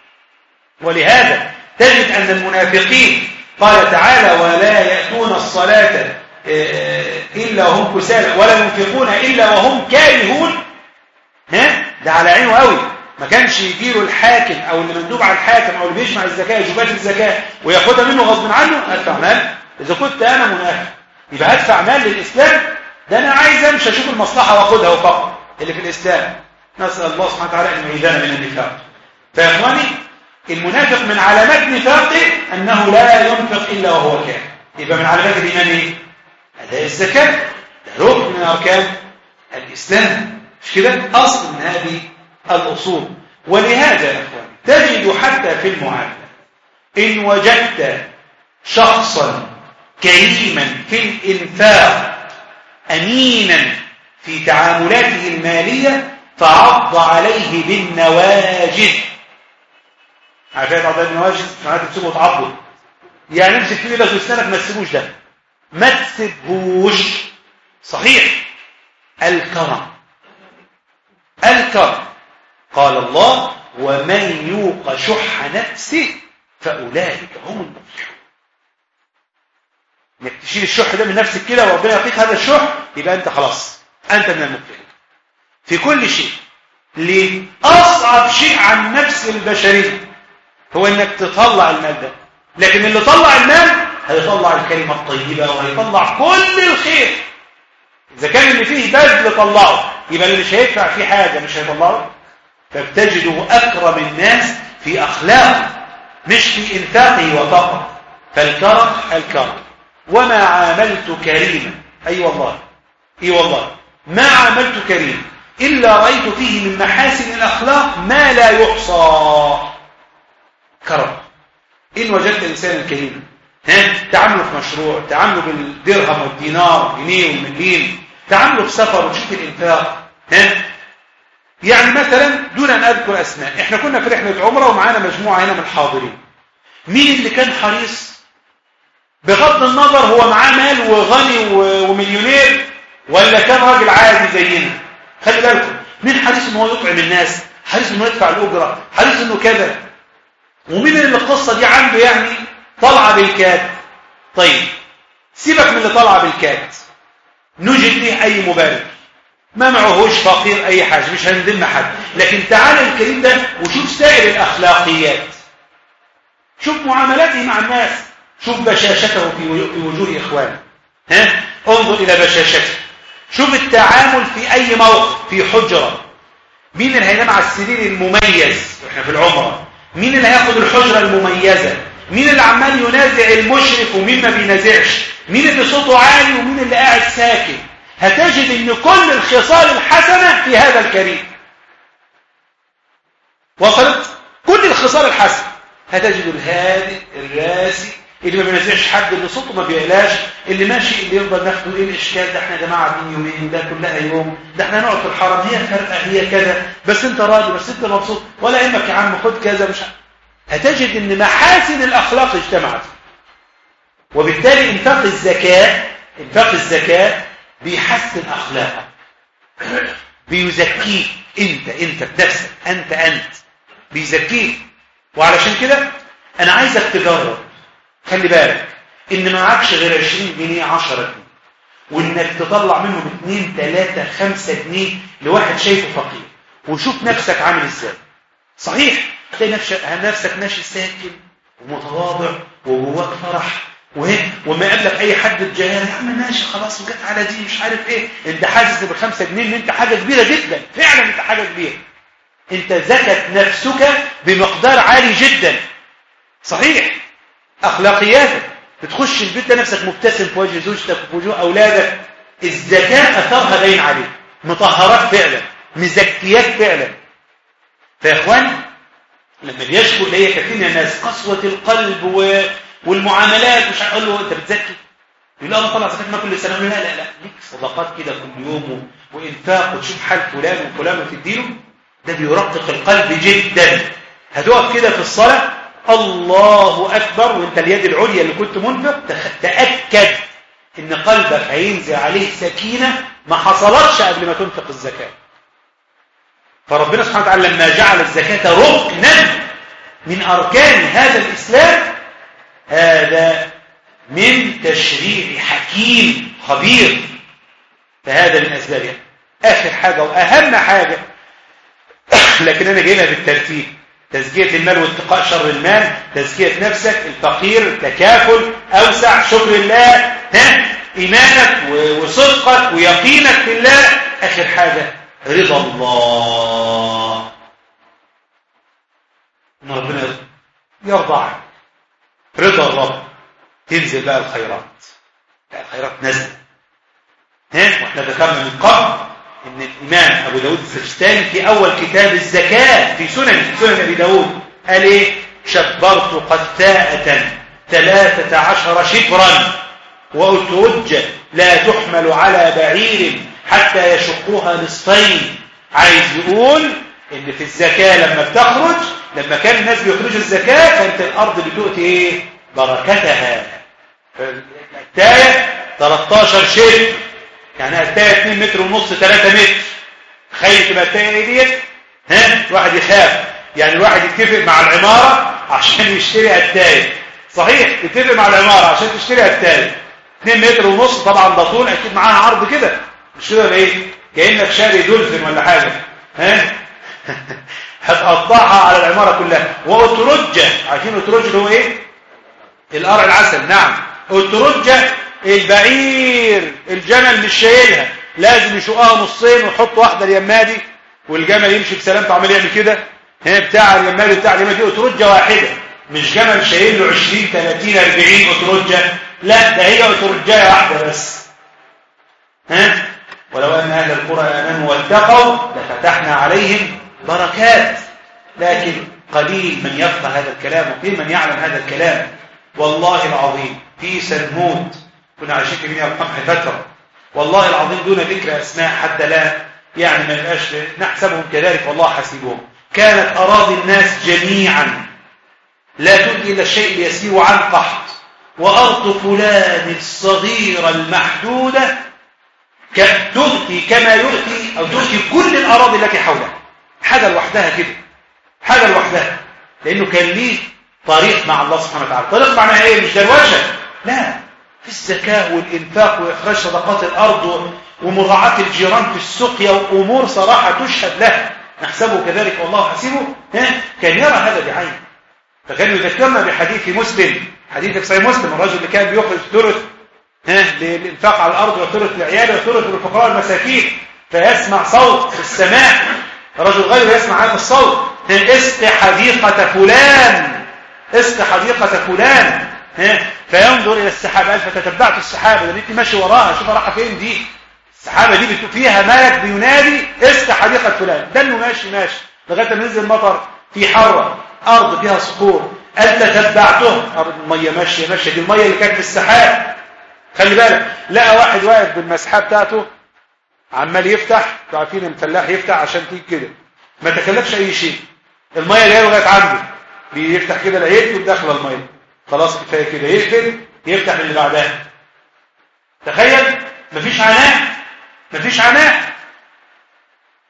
ولهذا تجد أن المنافقين قال تعالى ولا يأتون الصلاة إلا وهم كسالى ولا ينفقون إلا وهم كارهون ها ده على عينه قوي ما كانش يجيله الحاكم أو اللي مندوب على الحاكم أو اللي بيجمع الزكاة جبات الزكاة وياخدها منه غصب عنه هدفع مال إذا كنت أنا منافق يبقى هدفع مال للإسلام ده أنا عايز أمشي أشوف المصلحة وأخدها وفقط اللي في الإسلام نسأل الله سبحانه وتعالى أن يعيذنا من النفاق فيا إخواني المنافق من علامات نفاقه أنه لا ينفق إلا وهو كان يبقى من علامات الإيمان إيه؟ أداء الزكاة ده ركن من أركان الإسلام مش كده أصل من هذه الأصول ولهذا يا إخواني تجد حتى في المعاملة إن وجدت شخصا كريما في الإنفاق أمينا في تعاملاته المالية فعض عليه بالنواجذ عارفين تعض النواجذ معناته تسيبه تعضه يعني امسك فيه لك اسنانك ما تسيبوش ده ما تسيبهوش صحيح الكرم الكرم قال الله ومن يوق شح نفسه فأولئك هم المفلحون انك تشيل الشح ده من نفسك كده وربنا يعطيك هذا الشح يبقى انت خلاص انت من المفلحين في كل شيء ليه اصعب شيء عن نفس البشريه هو انك تطلع المال ده لكن اللي طلع المال هيطلع الكلمه الطيبه وهيطلع كل الخير اذا كان اللي فيه بذل طلعه يبقى اللي مش هيدفع فيه حاجه مش هيطلعه فبتجده اكرم الناس في اخلاقه مش في انفاقه وفقه فالكرم الكرم وما عاملت كريما اي أيوة والله اي أيوة والله ما عاملت كريما إلا رأيت فيه من محاسن الأخلاق ما لا يحصى كرم إن وجدت إنسانا كريما ها تعامله في مشروع تعامله بالدرهم والدينار والجنيه والمليم تعامله في سفر وتشوف الإنفاق ها يعني مثلا دون أن أذكر أسماء إحنا كنا في رحلة عمرة ومعانا مجموعة هنا من الحاضرين مين اللي كان حريص بغض النظر هو معاه مال وغني ومليونير ولا كان راجل عادي زينا خلي بالكم مين حريص ان هو يطعم الناس حريص انه يدفع الاجره حريص انه كذا ومين اللي القصه دي عنده يعني طالعه بالكاد طيب سيبك من اللي طالعه بالكاد نوجد ليه اي مبالغ ما معهوش فقير اي حاجه مش هنذم حد لكن تعال الكريم ده وشوف سائر الاخلاقيات شوف معاملاته مع الناس شوف بشاشته في وجوه اخوانه ها انظر الى بشاشته شوف التعامل في اي موقف في حجره مين اللي هينام على السرير المميز واحنا في العمره مين اللي هياخد الحجره المميزه مين اللي عمال ينازع المشرف ومين ما بينازعش مين اللي صوته عالي ومين اللي قاعد ساكت هتجد ان كل الخصال الحسنه في هذا الكريم وصلت كل الخصال الحسنه هتجد الهادئ الراسي اللي ما بينزعش حد اللي صوته ما بيعلاش اللي ماشي اللي يفضل ناخده ايه الاشكال ده احنا يا جماعه قاعدين يومين ده كلها يوم ده احنا نقعد في الحرم هي فرقه هي كذا بس انت راضي بس انت مبسوط ولا يهمك يا عم خد كذا مش هتجد ان محاسن الاخلاق اجتمعت وبالتالي انفاق الزكاه انفاق الزكاه بيحسن اخلاقك بيزكيك انت انت بنفسك انت انت بيزكيك وعلشان كده انا عايزك تجرب خلي بالك ان ما معكش غير 20 جنيه 10 جنيه وانك تطلع منهم 2 3 5 جنيه لواحد شايفه فقير وشوف نفسك عامل ازاي صحيح تلاقي نفسك نفسك ماشي ساكن ومتواضع وجواك فرح وهي وما يقابلك اي حد بجلال يا عم ماشي خلاص وجت على دي مش عارف ايه انت حاسس بالخمسة جنيه ان انت حاجه كبيره جدا فعلا انت حاجه كبيره انت زكت نفسك بمقدار عالي جدا صحيح اخلاقياتك بتخش البيت ده نفسك مبتسم في وجه زوجتك وفي وجوه اولادك الزكاه اثرها باين عليك مطهرات فعلا مزكيات فعلا فيا اخوان لما بيشكو الي كثير من الناس قسوه القلب و... والمعاملات مش هقول له انت بتزكي يقول له انا طلع زكاه ما كل سنه لا لا لا ليك صدقات كده كل يوم وانفاق وتشوف حال فلان وفلان وتديله ده بيرقق القلب جدا هتقف كده في الصلاه الله اكبر وانت اليد العليا اللي كنت منفق تاكد ان قلبك هينزل عليه سكينه ما حصلتش قبل ما تنفق الزكاه فربنا سبحانه وتعالى لما جعل الزكاه ركنا من اركان هذا الاسلام هذا من تشريع حكيم خبير فهذا من أسبابها آخر حاجة وأهم حاجة لكن أنا جايبها بالترتيب تزكية المال واتقاء شر المال تزكية نفسك الفقير تكافل أوسع شكر الله ها إيمانك وصدقك ويقينك بالله آخر حاجة رضا الله إن ربنا يرضى عنك رضا الرب تنزل بقى الخيرات الخيرات نزل ها واحنا ذكرنا من قبل ان الامام ابو داود السجستاني في اول كتاب الزكاه في سنن في سنن ابي داود قال ايه شبرت قثاءة ثلاثة عشر شبرا وأترج لا تحمل على بعير حتى يشقوها نصفين عايز يقول ان في الزكاة لما بتخرج لما كان الناس بيخرجوا الزكاة كانت الارض بتؤتي ايه بركتها التاية 13 شبر يعني التاية 2 متر ونص 3 متر تخيل تبقى التاية ايه ديت ها الواحد يخاف يعني الواحد يتفق مع العمارة عشان يشتري التاية صحيح يتفق مع العمارة عشان تشتري التاية 2 متر ونص طبعا ده طول اكيد معاها عرض كده مش كده ايه كانك شاري دولفين ولا حاجه ها هتقطعها على العماره كلها واترجه عارفين اترجه اللي هو ايه القرع العسل نعم اترجه البعير الجمل مش شايلها لازم يشقها نصين ويحط واحده اليمادي والجمل يمشي بسلامته عمال يعمل كده هنا بتاع اليمادي بتاع اليمادي اترجه واحده مش جمل شايل له 20 30 40 اترجه لا ده هي اترجه واحده بس ها ولو ان اهل القرى امنوا واتقوا لفتحنا عليهم بركات لكن قليل من يفقه هذا الكلام وقليل من يعلم هذا الكلام والله العظيم في سنمود كنا عايشين في بني القمح فتره والله العظيم دون ذكر اسماء حتى لا يعني ما يبقاش نحسبهم كذلك والله حسيبهم كانت اراضي الناس جميعا لا تؤتي الا الشيء اليسير عن قحط وارض فلان الصغيره المحدوده تؤتي كما يؤتي او تؤتي كل الاراضي التي حولها حاجه لوحدها كده حاجه لوحدها لانه كان ليه طريق مع الله سبحانه وتعالى طريق معناها ايه مش دروشه لا في الزكاه والانفاق واخراج صدقات الارض ومراعاه الجيران في السقيا وامور صراحه تشهد لها نحسبه كذلك والله حسيبه كان يرى هذا بعينه فكان يذكرنا بحديث مسلم حديث في صحيح مسلم الرجل اللي كان بيخرج ثلث ها للانفاق على الارض وثلث لعياله وثلث للفقراء المساكين فيسمع صوت في السماء رجل غير يسمع هذا الصوت اسق حديقة فلان اسق حديقة فلان ها فينظر الى السحابة قال فتتبعت السحابة ده ماشي وراها شوف رايحه فين دي السحابة دي فيها ملك بينادي اسق حديقة فلان ده انه ماشي ماشي لغايه ما نزل المطر في حره ارض فيها صخور قال تتبعته ارض الميه ماشيه ماشيه دي الميه اللي كانت في السحاب خلي بالك لقى واحد واقف بالمسحه بتاعته عمال يفتح عارفين الفلاح يفتح عشان تيجي كده ما تكلفش اي شيء الميه جايه لغايه عنده بيفتح كده العيد وداخله الميه خلاص كفايه كده يقفل يفتح اللي بعدها تخيل مفيش عناء مفيش عناء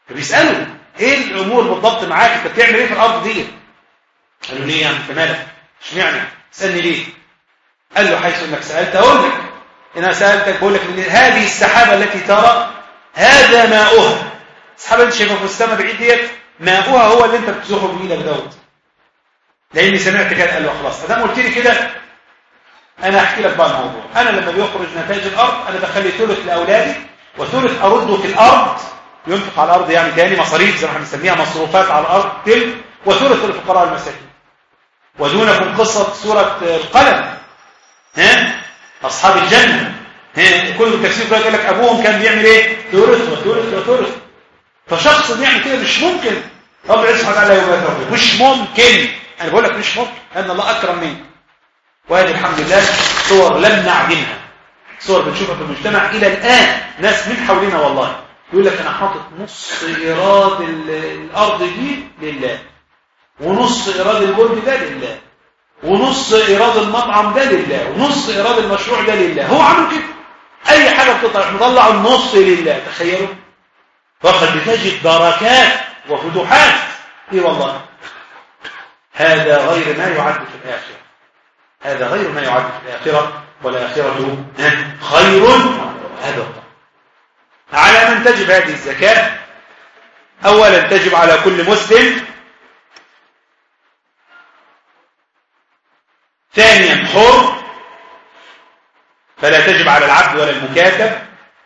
فبيسأله ايه الامور بالضبط معاك انت بتعمل ايه في الارض دي قال له ليه يعني انت مالك اشمعنى تسالني ليه قال له حيث انك سالت اقول لك انا سالتك بقول لك ان هذه السحابه التي ترى هذا ماؤها السحابه اللي شايفها في السماء بعيد ديت ماؤها هو اللي انت بتزوحه بايدك دوت لاني سمعت كده قال له خلاص ادام قلت لي كده انا احكي لك بقى الموضوع انا لما بيخرج نتائج الارض انا بخلي ثلث لاولادي وثلث ارده في الارض ينفق على الارض يعني تاني مصاريف زي ما احنا بنسميها مصروفات على الارض تلك وثلث للفقراء المساكين ودونكم قصه سوره القلم ها اصحاب الجنه ها كل التفسير يقول لك ابوهم كان بيعمل ايه ثلث وثلث وثلث فشخص بيعمل كده مش ممكن رب العزه سبحانه وتعالى يوم مش ممكن انا بقول لك مش ممكن ان الله اكرم منك وهذه الحمد لله صور لم نعدمها صور بنشوفها في المجتمع الى الان ناس من حولنا والله يقول لك انا حاطط نص ايراد الارض دي لله ونص ايراد البرج ده لله ونص ايراد المطعم ده لله ونص ايراد المشروع ده لله هو عامل كده اي حاجه بتطلع مطلع النص لله تخيلوا فقد بتجد بركات وفتوحات اي والله هذا غير ما يعد في الاخره هذا غير ما يعد في الاخره والاخره خير هذا على من تجب هذه الزكاه اولا تجب على كل مسلم ثانيا حر فلا تجب على العبد ولا المكاتب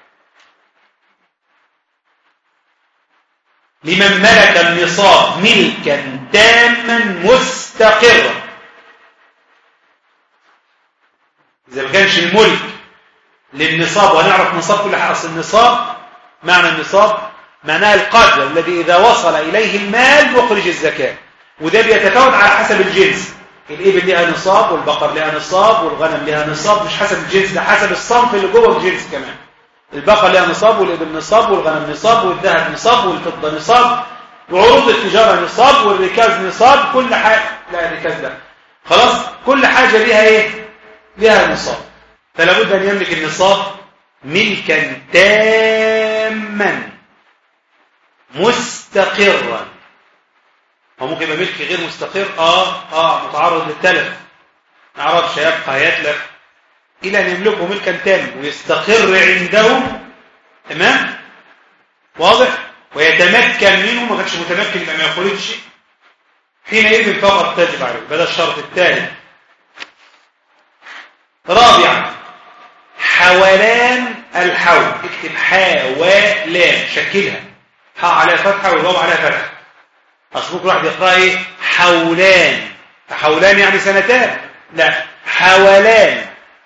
لمن ملك النصاب ملكا تاما مستقرا إذا ما كانش الملك للنصاب ونعرف نصاب كل حاجة أصل النصاب معنى النصاب معناه القدر الذي إذا وصل إليه المال يخرج الزكاة وده بيتفاوت على حسب الجنس الإبل لها نصاب والبقر لها نصاب والغنم لها نصاب مش حسب الجنس ده حسب الصنف اللي جوه الجنس كمان البقر لها نصاب والإبل نصاب والغنم نصاب والذهب نصاب والفضة نصاب وعروض التجارة نصاب والركاز نصاب كل حاجة لا الركاز ده خلاص كل حاجة ليها ايه ليها نصاب فلا بد أن يملك النصاب ملكا تاما مستقرا هو ممكن يبقى ملك غير مستقر اه اه متعرض للتلف ما يعرفش يبقى يتلف الى ان يملكه ملكا تاما ويستقر عنده تمام واضح ويتمكن منه ما كانش متمكن يبقى ما يخرجش حينئذ فقط تجب عليه بدل الشرط الثاني رابعا حولان الحول اكتب حاولان شكلها حاء عليها فتحه والواو عليها فتحه اصل ممكن واحد يقرا ايه حولان حولان يعني سنتان لا حولان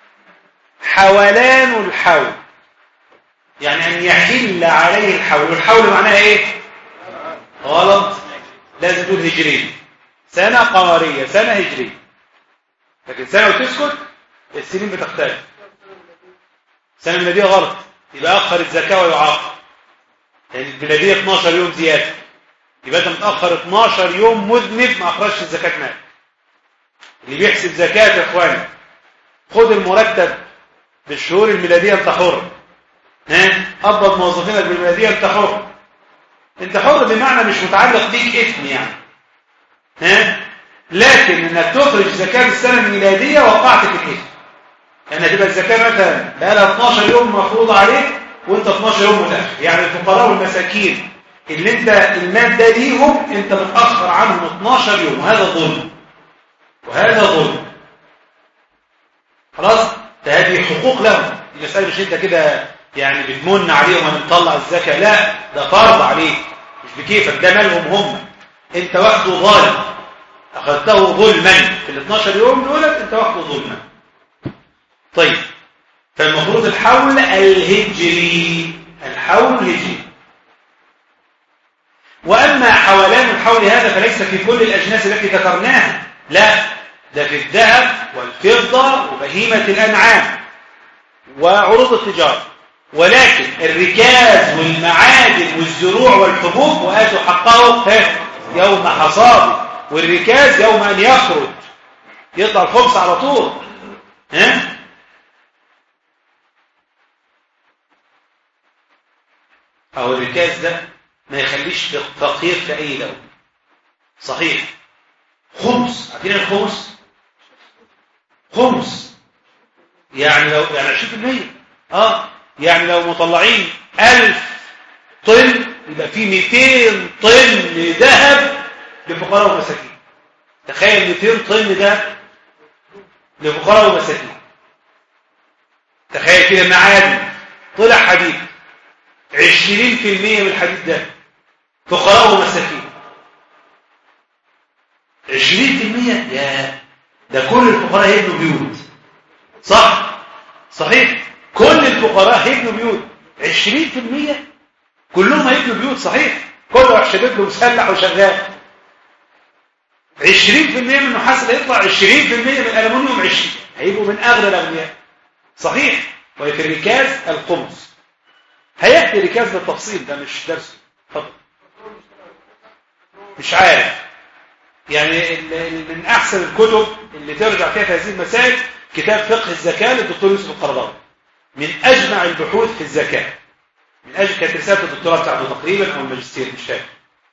حولان الحول يعني ان يحل عليه الحول والحول معناها ايه غلط لازم تقول هجري سنه قمريه سنه هجريه لكن سنه وتسكت السنين بتختلف سنه ميلاديه غلط يبقى اخر الزكاه ويعاقب يعني الميلاديه 12 يوم زياده يبقى انت متاخر 12 يوم مذنب ما اخرجش الزكاه مال اللي بيحسب زكاه يا اخواني خد المرتب بالشهور الميلاديه انت حر ها قبض موظفينك بالميلاديه انت حر انت حر بمعنى مش متعلق بيك اسم يعني ها لكن انك تخرج زكاه السنه الميلاديه وقعت في الاثم يعني هتبقى الزكاه مثلا بقى لها 12 يوم مفروض عليك وانت 12 يوم متاخر يعني الفقراء والمساكين اللي انت المال ده ليهم انت متاخر عنهم 12 يوم وهذا ظلم وهذا ظلم خلاص هذه حقوق لهم المساله مش انت كده يعني بتمن عليهم ان نطلع الزكاه لا ده فرض عليك مش بكيفك ده مالهم هم انت واخده ظالم اخذته ظلما في ال 12 يوم دولت انت واخده ظلما طيب فالمفروض الحول الهجري الحول الهجري واما حولان الحول هذا فليس في كل الاجناس التي ذكرناها لا ده في الذهب والفضه وبهيمه الانعام وعروض التجاره ولكن الركاز والمعادن والزروع والحبوب وآتوا حقه يوم حصاده والركاز يوم أن يخرج يطلع الخمس على طول ها أو الركاز ده ما يخليش فقير في أي دولة صحيح خمس عارفين الخمس خمس يعني لو يعني 20% اه يعني لو مطلعين 1000 طن يبقى في 200 طن ذهب لفقراء ومساكين تخيل 200 طن ذهب لفقراء ومساكين تخيل كده معادن طلع حديد 20% من الحديد ده فقراء ومساكين 20% يا ده كل الفقراء هيبنوا بيوت صح صحيح كل الفقراء هيبنوا بيوت 20% كلهم هيبنوا بيوت صحيح كل واحد شباب له مسلح وشغال 20% من النحاس اللي هيطلع 20% من الالومنيوم 20 هيبقوا من اغنى الاغنياء صحيح وفي الركاز الخمس هياتي ركاز بالتفصيل ده مش درس اتفضل مش عارف يعني من احسن الكتب اللي ترجع فيها في هذه المسائل كتاب فقه الزكاه للدكتور يوسف القرضاوي من اجمع البحوث في الزكاه من اجل كانت رساله الدكتوراه بتاعته تقريبا او الماجستير مش فاكر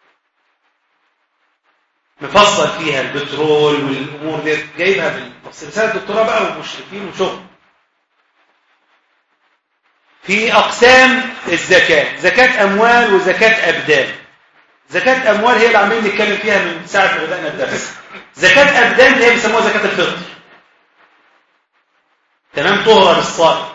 مفصل فيها البترول والامور دي جايبها بالتفصيل رساله الدكتوراه بقى والمشرفين وشغل في اقسام الزكاه زكاه اموال وزكاه ابدان زكاه اموال هي اللي عمالين نتكلم فيها من ساعه ما بدانا الدرس زكاه ابدان اللي هي بيسموها زكاه الفطر تمام طهره للصائم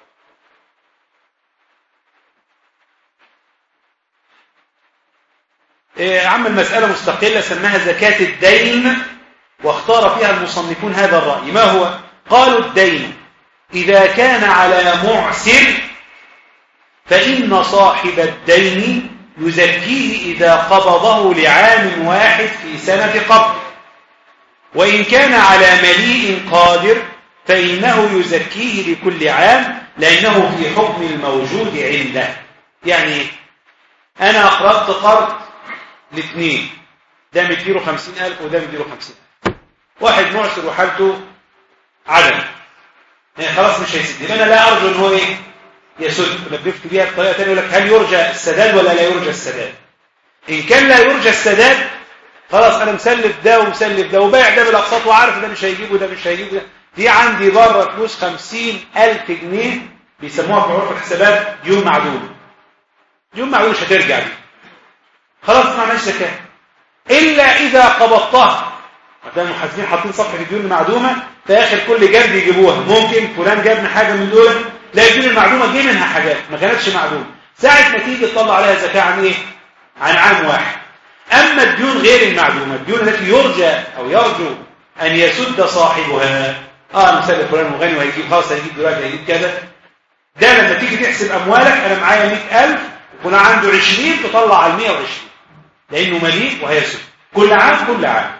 عمل مسألة مستقلة سماها زكاة الدين واختار فيها المصنفون هذا الرأي ما هو؟ قالوا الدين إذا كان على معسر فإن صاحب الدين يزكيه إذا قبضه لعام واحد في سنة قبل وإن كان على مليء قادر فإنه يزكيه لكل عام لأنه في حكم الموجود عنده يعني أنا أقرضت قرض الاثنين ده مديله خمسين ألف وده مديله خمسين ألف واحد معسر وحالته عدم يعني خلاص مش هيسد يبقى أنا لا أرجو إن هو إيه يسد نبهت بيها بطريقة تانية يقول لك هل يرجى السداد ولا لا يرجى السداد إن كان لا يرجى السداد خلاص أنا مسلف ده ومسلف ده وبايع ده بالأقساط وعارف ده مش هيجيبه ده مش هيجيبه ده في عندي بره فلوس خمسين ألف جنيه بيسموها في عرف الحسابات ديون معدومة ديون معدومة مش هترجع دي خلاص ما عملش زكاه الا اذا قبضتها مثلا المحاسبين حاطين صفحه الديون المعدومه في اخر كل جرد يجيبوها ممكن فلان جاب حاجه من دول لا الديون المعدومه جه منها حاجات ما كانتش معدومه ساعه ما تيجي تطلع عليها زكاه عن ايه عن عام واحد اما الديون غير المعدومه الديون التي يرجى او يرجو ان يسد صاحبها اه مثال فلان وغني وهيجيب خلاص هيجيب دلوقتي هيجيب كذا ده لما تيجي تحسب اموالك انا معايا 100000 وكنا عنده 20 تطلع على 120 لأنه مليء وهيسد كل عام كل عام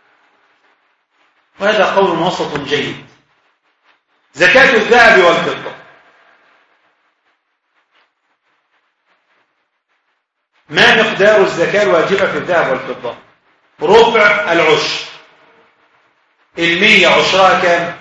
وهذا قول وسط جيد زكاة الذهب والفضة ما مقدار الزكاة الواجبة في الذهب والفضة ربع العشر المية عشرها كام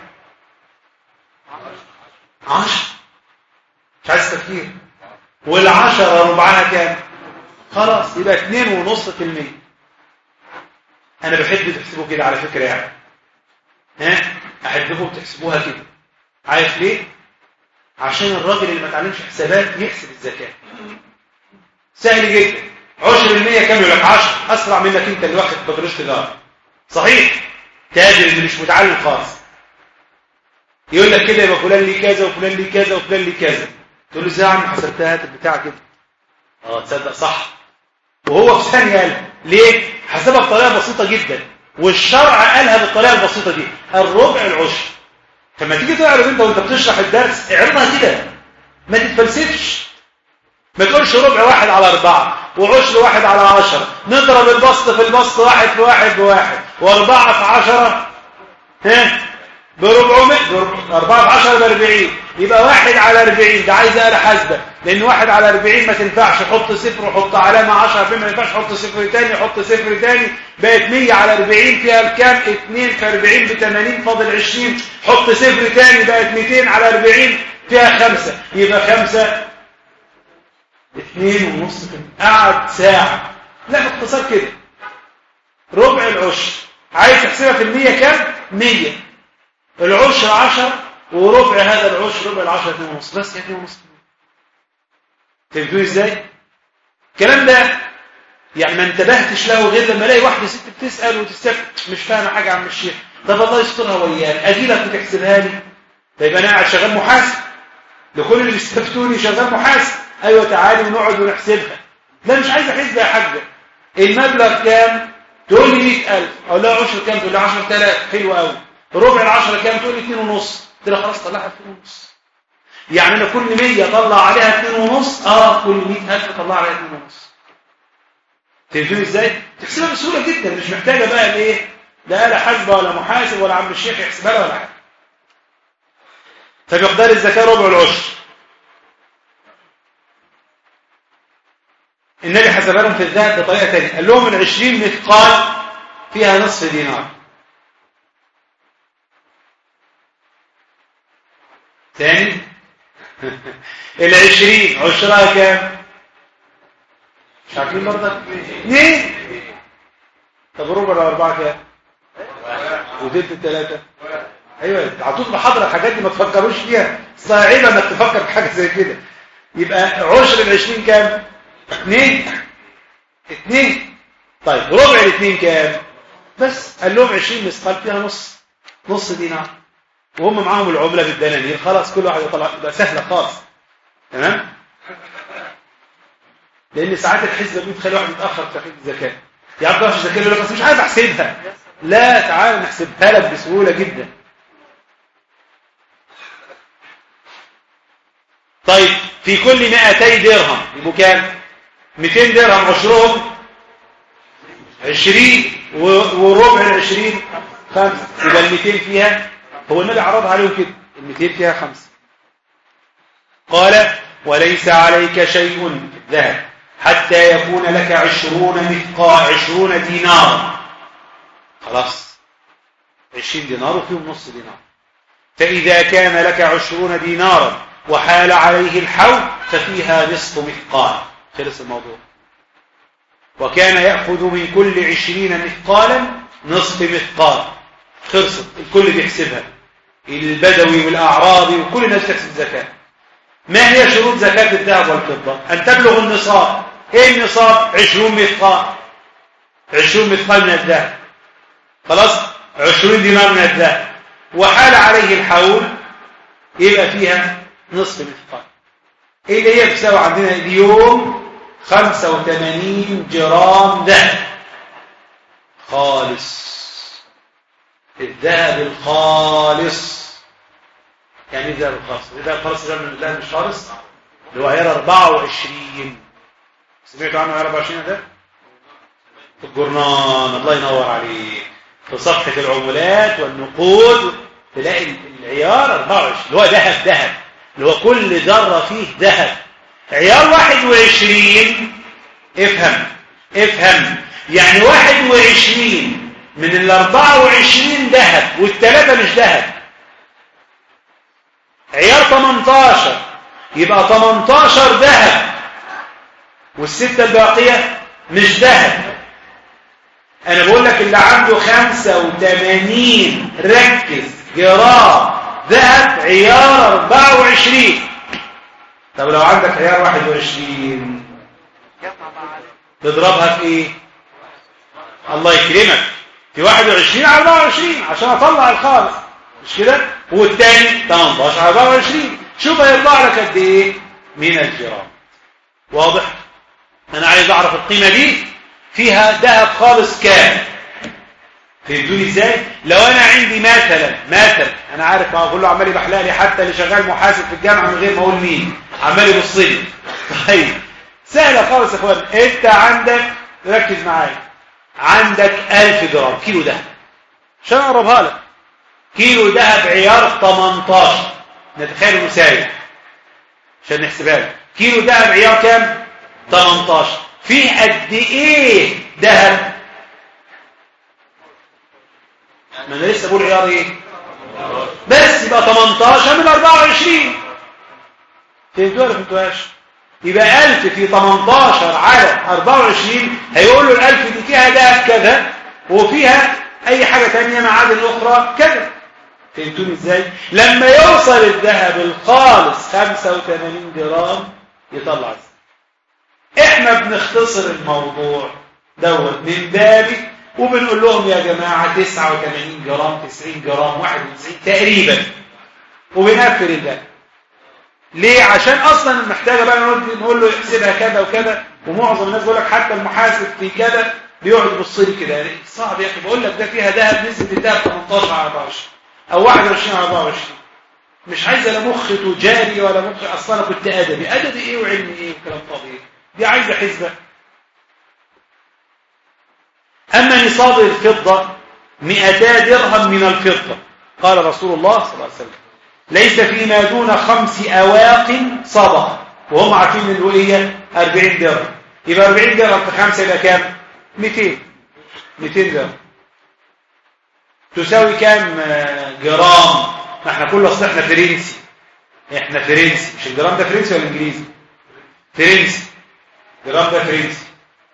عشر مش عايز تفكير والعشرة ربعها كام خلاص يبقى اتنين ونص في المية انا بحب تحسبوا كده على فكرة يعني ها احبكم تحسبوها كده عارف ليه عشان الراجل اللي ما اتعلمش حسابات يحسب الزكاة سهل جدا عشر المية كام يقول لك عشر اسرع منك انت اللي واخد بكالوريوس تجارة صحيح تاجر اللي مش متعلم خالص يقول لك كده يبقى فلان ليه كذا وفلان ليه كذا وفلان ليه كذا تقول له ازاي يا عم حسبتها هات البتاع كده اه تصدق صح وهو في ثانيه قال ليه حسبها بطريقه بسيطه جدا والشرع قالها بالطريقه البسيطه دي الربع العشر فما تيجي تعرض انت وانت بتشرح الدرس اعرضها كده ما تتفلسفش ما تقولش ربع واحد على أربعة وعشر واحد على عشرة نضرب البسط في البسط واحد في واحد بواحد وأربعة في عشرة ها بربعمائة أربعة في عشرة بأربعين يبقى واحد على أربعين ده عايز آلة حاسبة لأن واحد على أربعين ما تنفعش حط صفر وحط علامة عشرة فين ما ينفعش حط صفر تاني حط صفر تاني بقت مية على أربعين فيها الكام اتنين في أربعين بتمانين فاضل عشرين حط صفر تاني بقت ميتين على أربعين فيها خمسة يبقى خمسة اتنين ونص في المية قعد ساعة لا باختصار كده ربع العشر عايز تحسبها في المية كام؟ مية العشر عشر وربع هذا العشر ربع العشر اتنين ونص بس يا اتنين ونص فهمتوني ازاي؟ الكلام ده يعني ما انتبهتش له غير لما الاقي واحده ست بتسال وتستفد مش فاهمه حاجه عن الشيخ طب الله يسترها وياك اجي لك وتحسبها لي طيب انا قاعد شغال محاسب لكل اللي بيستفتوني شغال محاسب ايوه تعالي ونقعد ونحسبها لا مش عايز احسبها يا حاجه المبلغ كام تقول لي 100000 اقول لها عشر كام تقول لي 10000 حلو قوي ربع العشرة كام تقول لي 2 ونص قلت لها خلاص طلعها 2 ونص يعني انا كل 100 اطلع عليها 2 ونص اه كل 100000 اطلع عليها 2 ونص فهمتوني ازاي تحسبها بسهوله جدا مش محتاجه بقى الايه لا آلة حاسبه ولا محاسب ولا عم الشيخ يحسبها لها ولا حاجه فمقدار الزكاه ربع العشر النبي حسبها لهم في الذهب بطريقه ثانيه قال لهم ال 20 مثقال فيها نصف دينار ثاني ال 20 عشرها كام مش عارفين برضك اثنين طب ربع الاربعه كام وتلت الثلاثه ايوه عطوك محاضره الحاجات دي ما تفكروش فيها صعيبه انك تفكر في حاجه زي كده يبقى عشر ال 20 كام اثنين اثنين طيب ربع الاثنين كام بس قال لهم 20 مثقال فيها نص نص دينار وهم معاهم العمله بالدنانير خلاص كل واحد يطلع يبقى سهله خالص تمام لان ساعات الحسبه دي بتخلي واحد يتاخر في تحديد الزكاه يعرف يخش الزكاه يقول لك بس مش عارف احسبها لا تعال نحسبها لك بسهوله جدا طيب في كل 200 درهم يبقوا كام 200 درهم عشرهم 20 وربع ال 20 خمسة يبقى ال 200 فيها هو النبي عرضها عليهم كده ال 200 فيها خمسة قال وليس عليك شيء ذهب حتى يكون لك عشرون مثقال عشرون دينار خلاص عشرين دينار وفيهم نص دينار فإذا كان لك عشرون دينارا وحال عليه الحول ففيها نصف مثقال خلص الموضوع وكان يأخذ من كل عشرين مثقالا نصف مثقال خلصت الكل بيحسبها البدوي والأعرابي وكل الناس تحسب الزكاة ما هي شروط زكاة الذهب والفضة أن تبلغ النصاب ايه النصاب عشرون مثقال عشرون مثقال من الذهب خلاص عشرون دينار من الذهب وحال عليه الحول يبقى فيها نصف مثقال ايه اللي هي بتساوي عندنا اليوم 85 جرام ذهب خالص الذهب الخالص يعني ايه الذهب الخالص الذهب الخالص ده من الذهب مش خالص اللي هو عيار 24 سمعتوا عنه عيار 24 ده في الجرنان الله ينور عليك في صفحة العمولات والنقود تلاقي العيار 24 اللي هو ذهب ذهب اللي هو كل ذرة فيه ذهب عيار 21 افهم افهم يعني 21 من ال 24 ذهب والثلاثة مش ذهب عيار 18 يبقى 18 ذهب والستة الباقية مش ذهب انا بقول لك اللي عنده 85 ركز جرام ذهب عيار 24 طب لو عندك عيار 21 تضربها في ايه الله يكرمك في 21 على 24 عشان اطلع الخالص مش كده والتاني 18 على 24 شوف هيطلع لك قد ايه من الجرام واضح انا عايز اعرف القيمه دي فيها ذهب خالص كام فهمتوني ازاي لو انا عندي مثلا مثلا انا عارف ما كله عمال يبحلق لي حتى اللي شغال محاسب في الجامعه من غير ما اقول مين عمال يبص لي طيب سهله خالص يا اخوان انت عندك ركز معايا عندك 1000 جرام كيلو ذهب عشان اقربها لك كيلو ذهب عيار 18 نتخيل انه سايب عشان نحسبها لك كيلو ذهب عيار كام 18 فيه قد ايه ذهب ما انا لسه بقول عيار ايه بس يبقى 18 من 24 فهمتوا ولا فهمتوهاش يبقى 1000 في 18 على 24 هيقول له ال1000 دي فيها ذهب كذا وفيها اي حاجة تانية معادن اخرى كذا فهمتوني ازاي لما يوصل الذهب الخالص 85 جرام يطلع الزكاة احنا بنختصر الموضوع دوت من بابي وبنقول لهم يا جماعة 89 جرام 90 جرام 91 تقريبا وبنقفل الباب ليه عشان اصلا محتاجه بقى نقول نقول له يحسبها كذا وكذا ومعظم الناس بيقول لك حتى المحاسب في كذا بيقعد يبص لي كده يعني صعب يا اخي بقول لك ده فيها ذهب نسبه الذهب 18 على 24 او 21 على 24 مش عايزه لا مخ تجاري ولا مخ اصلا انا كنت ادبي ادبي ايه وعلمي ايه وكلام طبيعي دي عايزه حسبه اما نصاب الفضه 200 درهم من الفضه قال رسول الله صلى الله عليه وسلم ليس فيما دون خمس أواق صدقة وهم عارفين ان هي 40 درهم يبقى 40 درهم في خمسة يبقى كام 200 200 درهم تساوي كام جرام ما احنا كل اصل احنا فرنسي احنا فرنسي مش الجرام ده فرنسي ولا انجليزي فرنسي جرام ده فرنسي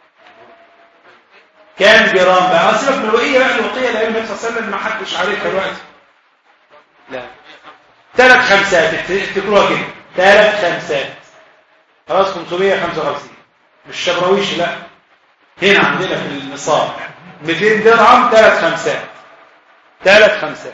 كام جرام بقى سيبك من الوقيه بقى الوقيه اللي النبي صلى الله عليه وسلم ما حدش عارفها دلوقتي لا ثلاث خمسات افتكروها كده ثلاث خمسات خلاص 555 مش شبراويش لا هنا عندنا في النصاب 200 درهم ثلاث خمسات ثلاث خمسات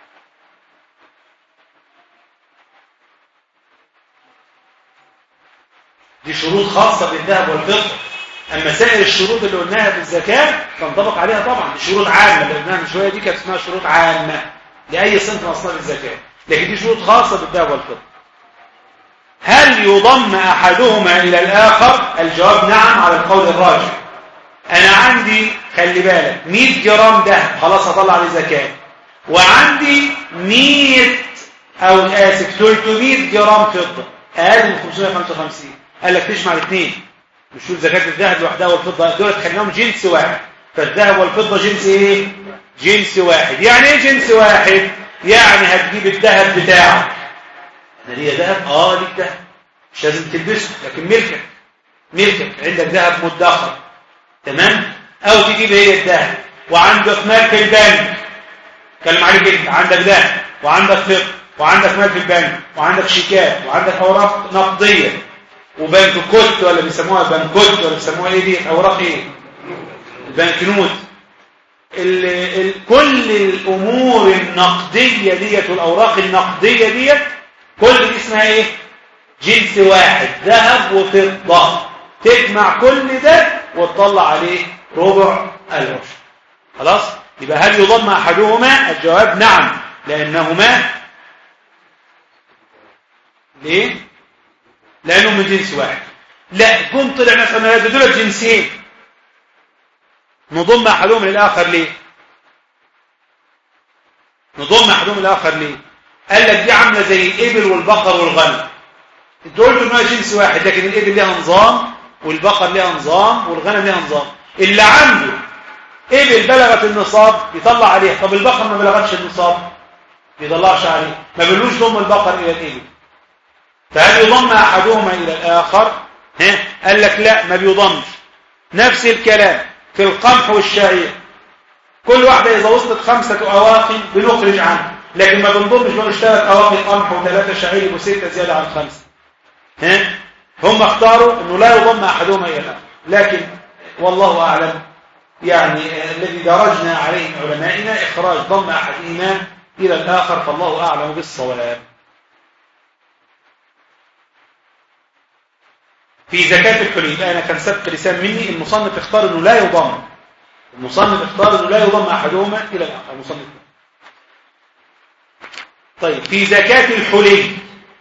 دي شروط خاصة بالذهب والفضة أما سائر الشروط اللي قلناها في الزكاة تنطبق عليها طبعا دي شروط عامة اللي قلناها من شوية دي كانت اسمها شروط عامة لأي صنف من أصناف الزكاة لكن دي شروط خاصة بالذهب والفضة هل يضم أحدهما إلى الآخر الجواب نعم على القول الراجح أنا عندي خلي بالك 100 جرام دهب خلاص هطلع عليه زكاة وعندي 100 أو آسف 300 جرام فضة أقل من 555 قال لك تجمع الاثنين مش شوف زكاة الذهب لوحدها والفضة دول خليناهم جنس واحد فالذهب والفضة جنس ايه؟ جنس واحد يعني ايه جنس واحد؟ يعني هتجيب الذهب بتاعك انا ليا ذهب اه ليك ذهب مش لازم تلبسه لكن ملكك ملكك عندك ذهب مدخر تمام او تجيب هي الذهب وعندك مال في البنك كلم عليك انت عندك ذهب وعندك فضه وعندك مال في البنك وعندك شيكات وعندك اوراق نقديه وبنك كوت ولا بيسموها بنكوت ولا بيسموها ايه دي اوراق ايه البنك نوت ال ال كل الامور النقديه ديت والاوراق النقديه ديت كل دي اسمها ايه جنس واحد ذهب وفضه تجمع كل ده وتطلع عليه ربع العشر خلاص يبقى هل يضم احدهما الجواب نعم لانهما ليه لانه من جنس واحد لا كنت طلع مثلا دول جنسين نضم احدهم للاخر ليه نضم احدهم للاخر ليه قال لك دي عامله زي الابل والبقر والغنم دول انها جنس واحد لكن الابل ليها نظام والبقر ليها نظام والغنم ليها نظام اللي عنده ابل بلغت النصاب يطلع عليها طب البقر ما بلغتش النصاب ما يطلعش عليه ما بيقولوش ضم البقر الى الابل فهل يضم احدهما الى الاخر ها قال لك لا ما بيضمش نفس الكلام في القمح والشعير كل واحدة إذا وصلت خمسة أواق بنخرج عنها لكن ما بنضمش بقى ثلاث أواق قمح وثلاثة شعير وستة زيادة عن خمسة ها هم اختاروا أنه لا يضم أحدهما إلى الآخر لكن والله أعلم يعني الذي درجنا عليه من علمائنا إخراج ضم أحدهما إلى الآخر فالله أعلم بالصواب في زكاة الحلي أنا كان سبق لسان مني المصنف اختار أنه لا يضم المصنف اختار أنه لا يضم أحدهما إلى الآخر المصنف طيب في زكاة الحلي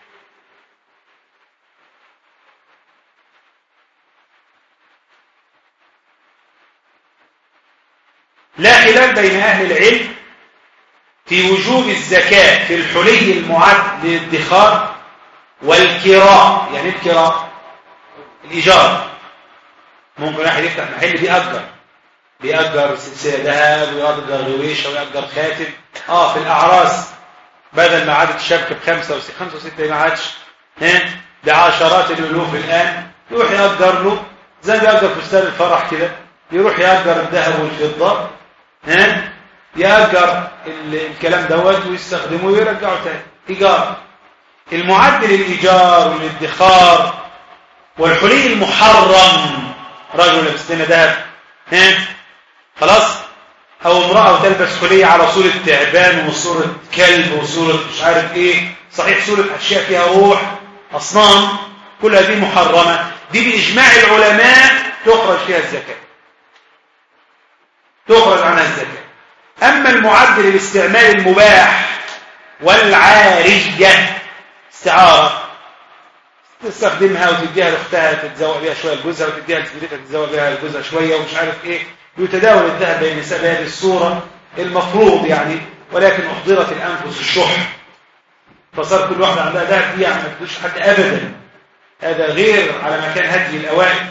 لا خلاف بين أهل العلم في وجوب الزكاة في الحلي المعد للادخار والكراء يعني الكراء الإيجار ممكن واحد يفتح محل بيأجر بيأجر سلسلة ذهب ويأجر غويشة ويأجر خاتم اه في الأعراس بدل ما عادت الشبكة بخمسة وستة خمسة وستة ما عادش ها بعشرات الالوف الان يروح يأجر له زي ما بيأجر فستان الفرح كده يروح يأجر الذهب والفضة ها يأجر الكلام دوت ويستخدمه ويرجعه تاني إيجار المعد للإيجار والادخار والحلي المحرم رجل لابس لنا ذهب ها خلاص أو امرأة تلبس حلية على صورة تعبان وصورة كلب وصورة مش عارف إيه صحيح صورة أشياء فيها روح أصنام كل هذه محرمة دي بإجماع العلماء تخرج فيها الزكاة تخرج عنها الزكاة أما المعد للاستعمال المباح والعارية استعارة تستخدمها وتديها لاختها تتزوج بيها شويه لجوزها وتديها لزوجتها تتزوج بيها لجوزها شويه ومش عارف ايه يتداول الذهب بين النساء بهذه الصوره المفروض يعني ولكن احضرت الانفس الشح فصار كل واحده عندها ذهب دي يعني ما تدوش حد ابدا هذا غير على ما كان هدي الاوائل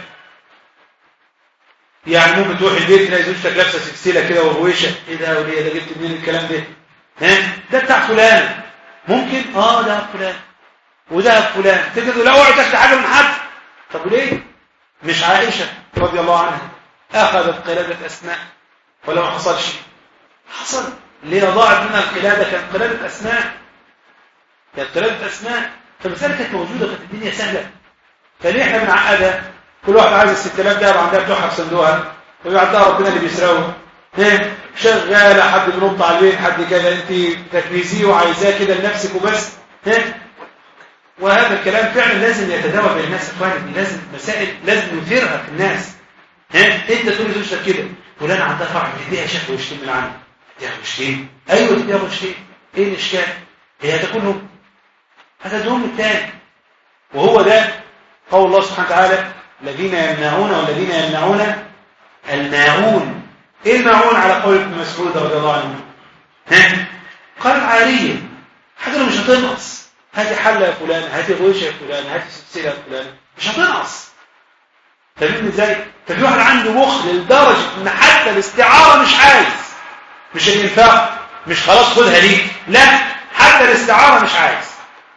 يعني ممكن تروح البيت تلاقي زوجتك لابسه سلسله كده ورويشه ايه ده وليه ده جبت منين الكلام ده ها ده بتاع فلان ممكن اه ده فلان وده فلان تجد لا اوعى تاخد حاجه من حد طب وليه مش عائشه رضي الله عنها اخذت قلاده اسماء ولا ما حصلش حصل ليه ضاعت منها القلاده كانت قلاده اسماء كانت قلاده اسماء فالمساله كانت موجوده كانت الدنيا سهله فليه احنا بنعقدها كل واحد عايز ال 6000 دهب عندها بتوعها في صندوقها ويعدها ربنا اللي بيسرقه ايه شغاله حد بينط على البيت حد كده انت تكنيزيه وعايزاه كده لنفسك وبس ايه وهذا الكلام فعلا لازم يتداول بين الناس اخواني لازم مسائل لازم نثيرها في الناس ها انت تقول لزوجتك كده فلان عندها فرع تديها شكل وشتين من عنه تديها وشتين ايوه تديها وشتين ايه الاشكال هي هتاكلهم هتدهم التاني وهو ده قول الله سبحانه وتعالى الذين يمنعون والذين يمنعون الماعون ايه الماعون على قول ابن مسعود رضي الله عنه ها قال عاريه حاجه مش هتنقص هاتي حله يا فلان هاتي غوشه يا فلان هاتي سلسله يا فلان مش هتنقص فاهمين ازاي ففي واحد عنده بخل لدرجه ان حتى الاستعاره مش عايز مش الانفاق مش خلاص خدها ليك لا حتى الاستعاره مش عايز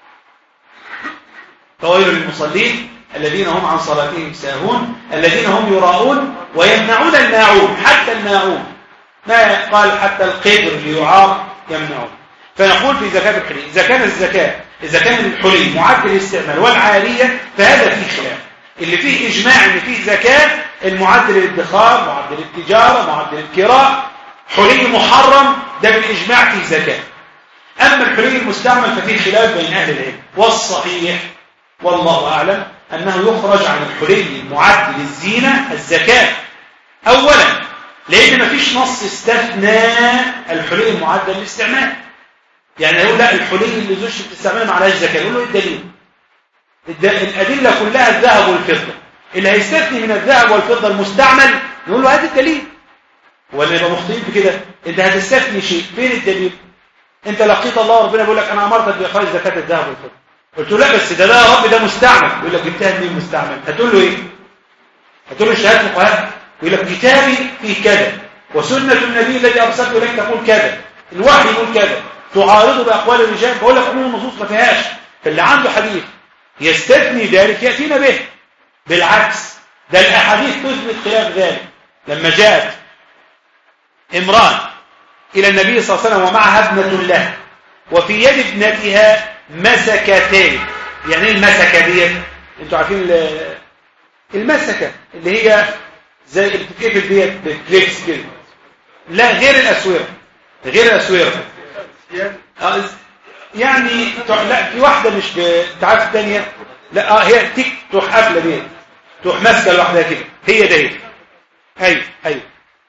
فويل للمصلين الذين هم عن صلاتهم ساهون الذين هم يراءون ويمنعون الماعون حتى الماعون ما قال حتى القدر ليعار يمنعون فنقول في زكاة الحلي إذا كان الزكاة إذا كان الحلي معدل الاستعمال والعارية فهذا فيه خلاف اللي فيه إجماع إن فيه زكاة المعدل الادخار معدل التجارة معدل الكراء حلي محرم ده بالإجماع فيه زكاة أما الحلي المستعمل ففيه خلاف بين أهل العلم والصحيح والله أعلم أنه يخرج عن الحلي المعد للزينة الزكاة أولا لأن مفيش نص استثنى الحلي المعد للاستعمال يعني يقول لا الحلي اللي زوجته بتستعمله ما عليهاش زكاة يقول له ايه الدليل الأدلة كلها الذهب والفضة اللي هيستثني من الذهب والفضة المستعمل نقول له هات الدليل ولا يبقى مخطئين في كده انت هتستثني شيء فين الدليل انت لقيت الله ربنا بيقول لك انا امرتك باخراج زكاه الذهب والفضه قلت له لا بس ده ده يا رب ده مستعمل يقول لك جبتها منين مستعمل هتقول له ايه هتقول له شهاده فقهاء يقول لك كتابي فيه كذا وسنه النبي الذي ارسلته اليك تقول كذا الوحي يقول كذا تعارضه باقوال الرجال بقول لك عموم النصوص ما فيهاش فاللي عنده حديث يستثني ذلك ياتينا به بالعكس ده الاحاديث تثبت خلاف ذلك لما جاءت امراه الى النبي صلى الله عليه وسلم ومعها ابنه له وفي يد ابنتها مسكتين يعني ايه المسكه ديت انتوا عارفين المسكه اللي هي زي اللي بتتقفل ديت بالكليبس كده لا غير الاسوره غير الاسوره يعني لا في واحده مش انت عارف الثانيه لا اه هي تك تروح قافله ديت تروح ماسكه لوحدها كده هي ده هي ايوه ايوه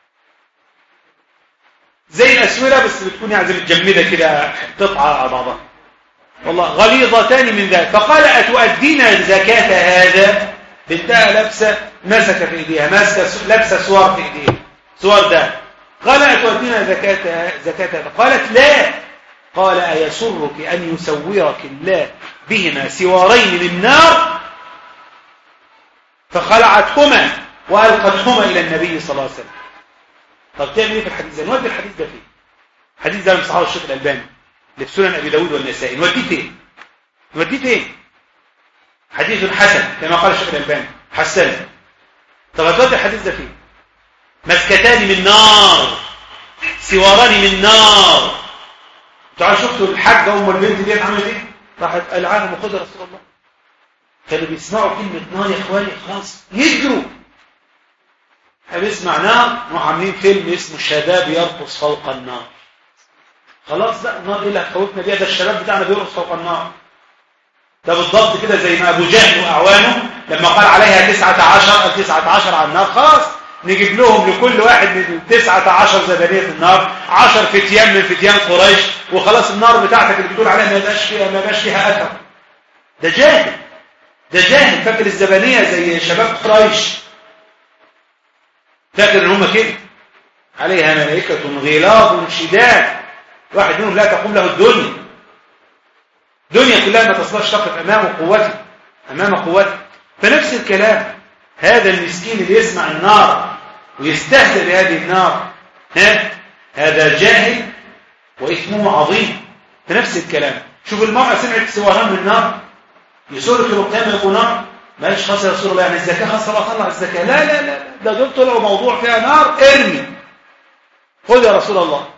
زي الاسوره بس بتكون يعني متجمده كده قطعه على بعضها والله غليظتان من ذلك فقال أتؤدين زكاة هذا بنتها لابسة مسك في ايديها ماسكه لابسه سوار في ايديها سوار ده قال أتؤدين زكاة زكاة هذا قالت لا قال أيسرك أن يسورك الله بهما سوارين من نار فخلعتهما وألقتهما إلى النبي صلى الله عليه وسلم طب تعمل ايه في الحديث ده نودي الحديث ده فين الحديث ده من صحابه الشيخ الألباني اللي في سنن ابي داود والنسائي نوديه فين نوديه فين حديث حسن كما قال الشيخ الألباني حسن طب هتودي الحديث ده فين مسكتان من نار سواران من نار تعالوا شفتوا الحاجة أم البنت دي عملت ايه راحت قلعاهم وخد يا رسول الله كانوا بيسمعوا كلمة نار يا اخواني خلاص يجروا بيسمع نار وعاملين فيلم اسمه شباب يرقص فوق النار خلاص بقى النار ايه اللي هتخوفنا بيها ده الشباب بتاعنا بيرقص فوق النار ده بالضبط كده زي ما ابو جهل واعوانه لما قال عليها تسعة عشر التسعة عشر على النار خلاص نجيب لهم لكل واحد من التسعة عشر زبانية النار عشر فتيان من فتيان قريش وخلاص النار بتاعتك اللي بتقول عليها ما يبقاش فيها ما يبقاش فيها اثر ده جاهل ده جاهل فاكر الزبانية زي شباب قريش فاكر ان هم كده عليها ملائكة غلاظ شداد واحد منهم لا تقوم له الدنيا الدنيا كلها ما تصلحش تقف امام قوته امام قوته فنفس الكلام هذا المسكين اللي يسمع النار ويستهزئ بهذه النار ها هذا جاهل واثمه عظيم فنفس الكلام شوف المرأة سمعت سواران من النار يسور في القيامة يقول نار مالش خاصة يا رسول الله يعني الزكاة خاصة الله طلع الزكاة لا لا لا ده دول طلعوا موضوع فيها نار ارمي خذ يا رسول الله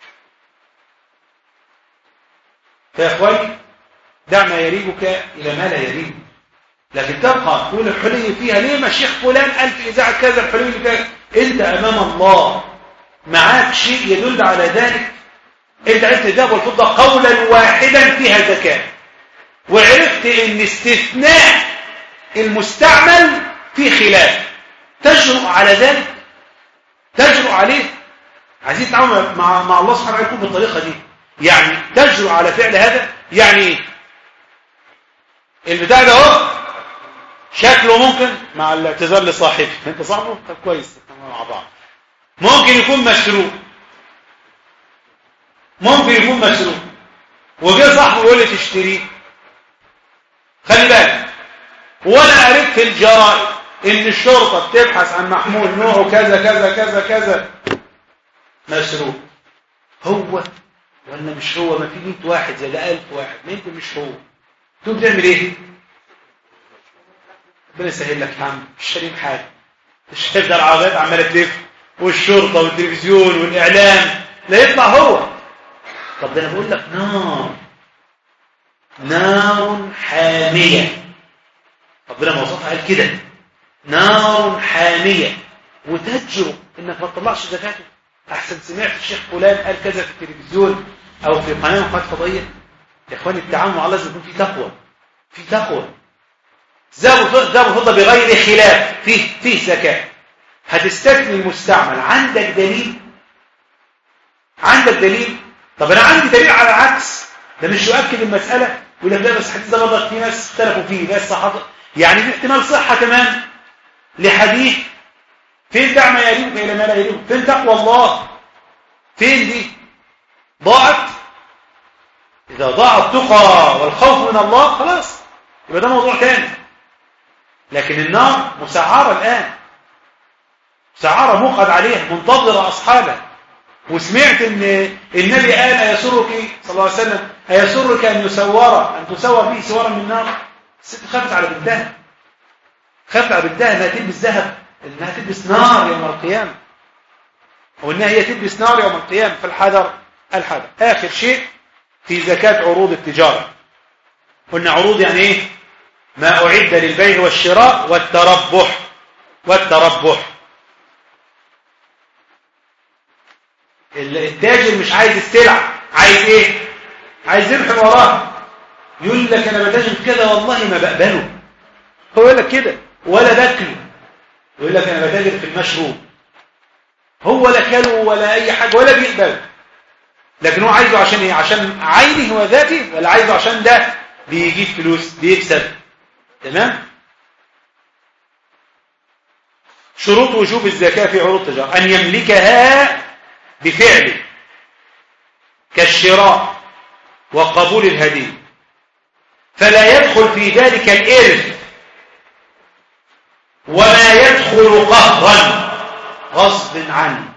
فيا اخواني دع ما يريبك الى ما لا يريبك لكن تبقى تقول الحلي فيها ليه ما الشيخ فلان قال في اذاعه كذا الحلي اللي فيها انت امام الله معاك شيء يدل على ذلك انت عرفت الذهب والفضه قولا واحدا فيها زكاه وعرفت ان استثناء المستعمل في خلاف تجرؤ على ذلك تجرؤ عليه عايزين نتعامل مع مع الله سبحانه وتعالى يكون بالطريقه دي يعني تجرؤ على فعل هذا يعني ايه البتاع ده اهو شكله ممكن مع الاعتذار لصاحبه انت صاحبه طب كويس مع بعض ممكن يكون مشروع ممكن يكون مشروع وجه صاحبه يقول لي تشتريه خلي بالك وانا قريت في الجرائد ان الشرطه بتبحث عن محمول نوعه كذا كذا كذا كذا مشروع هو ولا مش هو ما في 100 واحد زي ده 1000 واحد ما انت مش هو تقوم تعمل ايه ربنا يسهل لك يا عم مش شارين حاجه مش شايف ده العربيات عماله تلف والشرطه والتلفزيون والاعلام لا يطلع هو طب ده انا بقول لك نار نار حاميه ربنا ما وصفها قال كده نار حاميه وتجرؤ انك ما تطلعش زكاته احسن سمعت الشيخ فلان قال كذا في التلفزيون او في قناه قناه فضائيه يا اخواني التعامل مع الله لازم يكون فيه تقوى في تقوى ذهب الفضه بغير خلاف فيه فيه زكاه هتستثني المستعمل عندك دليل عندك دليل طب انا عندي دليل على العكس ده مش يؤكد المساله يقول لك لا بس الحديث ده برضك في ناس اختلفوا فيه ناس صحابه يعني في احتمال صحه كمان لحديث فين دع ما يريبك الى ما لا يريبك فين تقوى الله فين دي ضاعت اذا ضاع التقى والخوف من الله خلاص يبقى ده موضوع تاني لكن النار مسعره الان مسعره موقد عليها منتظره اصحابها وسمعت ان النبي قال ايسرك صلى الله عليه وسلم ايسرك ان يسور ان تسور به سوارا من نار الست خافت على بنتها خافت على بنتها انها تلبس ذهب انها تلبس نار يوم القيامه او انها هي تلبس نار يوم القيامه فالحذر الحذر اخر شيء في زكاه عروض التجاره قلنا عروض يعني ايه ما اعد للبيع والشراء والتربح والتربح التاجر مش عايز السلع عايز ايه عايز يربح وراه يقول لك انا بتاجر كده والله ما بقبله هو يقول لك كده ولا باكله يقول لك انا بتاجر في المشروب هو لا كله ولا اي حاجه ولا بيقبله لكن هو عايزه عشان ايه عشان عينه وذاته ولا عايزه عشان ده بيجيب فلوس بيكسب تمام شروط وجوب الزكاه في عروض التجاره ان يملكها بفعله كالشراء وقبول الهدية فلا يدخل في ذلك الإرث وما يدخل قهرا غصب عنه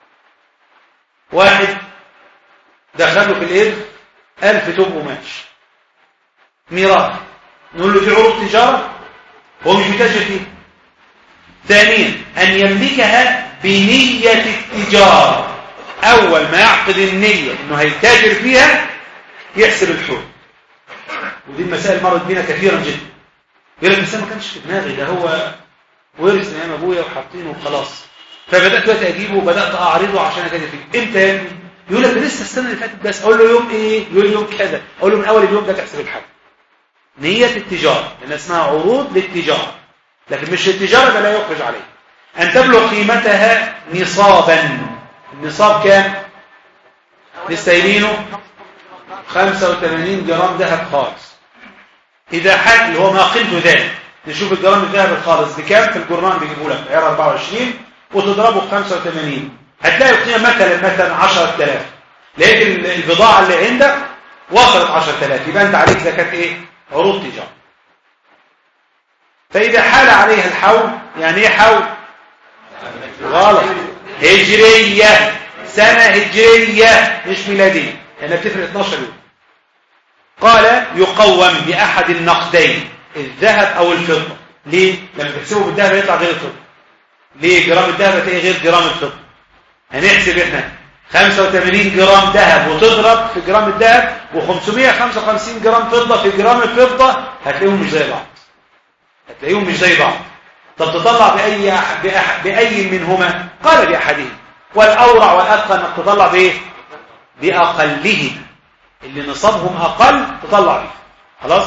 واحد دخله في الإرث ألف توب قماش ميراث نقول له دي عروض تجارة هو مش بيتاجر فيها ثانيا أن يملكها بنية التجارة أول ما يعقد النية أنه هيتاجر فيها يحسب الحول ودي المسائل مرت بينا كثيرا جدا يقول لك ما كانش في دماغي ده هو ورث من ايام ابويا وحاطينه وخلاص فبدات دلوقتي اجيبه وبدات اعرضه عشان اتاجر فيه امتى يا ابني يقول لك ده لسه السنه اللي فاتت بس اقول له يوم ايه يقول لي يوم كذا اقول له من اول اليوم ده تحسب الحول نية التجارة لأن اسمها عروض للتجارة لكن مش التجارة ده لا يخرج عليه أن تبلغ قيمتها نصابا النصاب كام للسيلينه 85 جرام ذهب خالص إذا حد اللي هو ما قيمته ذلك نشوف الجرام الذهب الخالص بكام في الجرنان بيجيبوا لك عيار 24 وتضربه ب 85 هتلاقي القيمة مثلا مثلا 10000 لقيت البضاعة اللي عندك وصلت 10000 يبقى أنت عليك زكاة إيه؟ عروض تجارة فإذا حال عليها الحول يعني إيه حول؟ غلط هجرية سنة هجرية مش ميلادية لأنها بتفرق 12 يوم قال يقوم بأحد النقدين الذهب أو الفضة ليه؟ لما تحسبه بالذهب يطلع غير الفضة ليه جرام الذهب هتلاقي غير جرام الفضة هنحسب احنا 85 جرام ذهب وتضرب في جرام الذهب و555 جرام فضة في جرام الفضة هتلاقيهم مش زي بعض هتلاقيهم مش زي بعض طب تطلع بأي, بأح... بأي منهما قال بأحدهم والأورع والأتقى أنك تطلع بإيه بأقلهم اللي نصابهم أقل تطلع بيه خلاص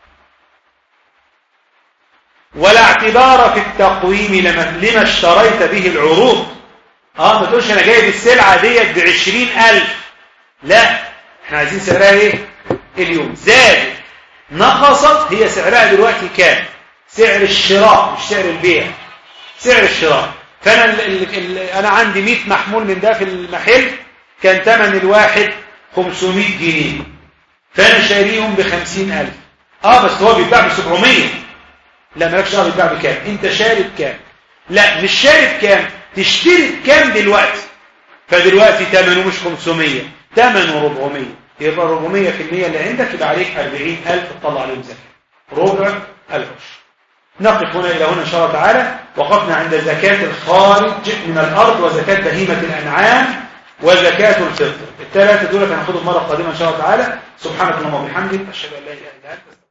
ولا اعتبار في التقويم لما, لما اشتريت به العروض اه ما تقولش انا جايب السلعة ديت بعشرين ألف لا احنا عايزين سعرها ايه اليوم زادت نقصت هي سعرها دلوقتي كام سعر الشراء مش سعر البيع سعر الشراء فانا ال ال ال انا عندي 100 محمول من ده في المحل كان ثمن الواحد 500 جنيه فانا شاريهم ب 50000 اه بس هو بيتباع ب 700 لا مالكش دعوه بيتباع بكام انت شاري بكام لا مش شاري بكام تشتري بكام دلوقتي فدلوقتي ثمنه مش 500 ثمنه 400 يبقى 400% اللي عندك يبقى عليك 40000 تطلع عليهم زكاه ربع العشر نقف هنا إلى هنا إن شاء الله تعالى وقفنا عند زكاة الخارج من الأرض وزكاة بهيمة الأنعام وزكاة الفطر الثلاثة دول هناخدهم مرة قادمة إن شاء الله تعالى سبحانك اللهم وبحمدك أشهد أن لا إله إلا أنت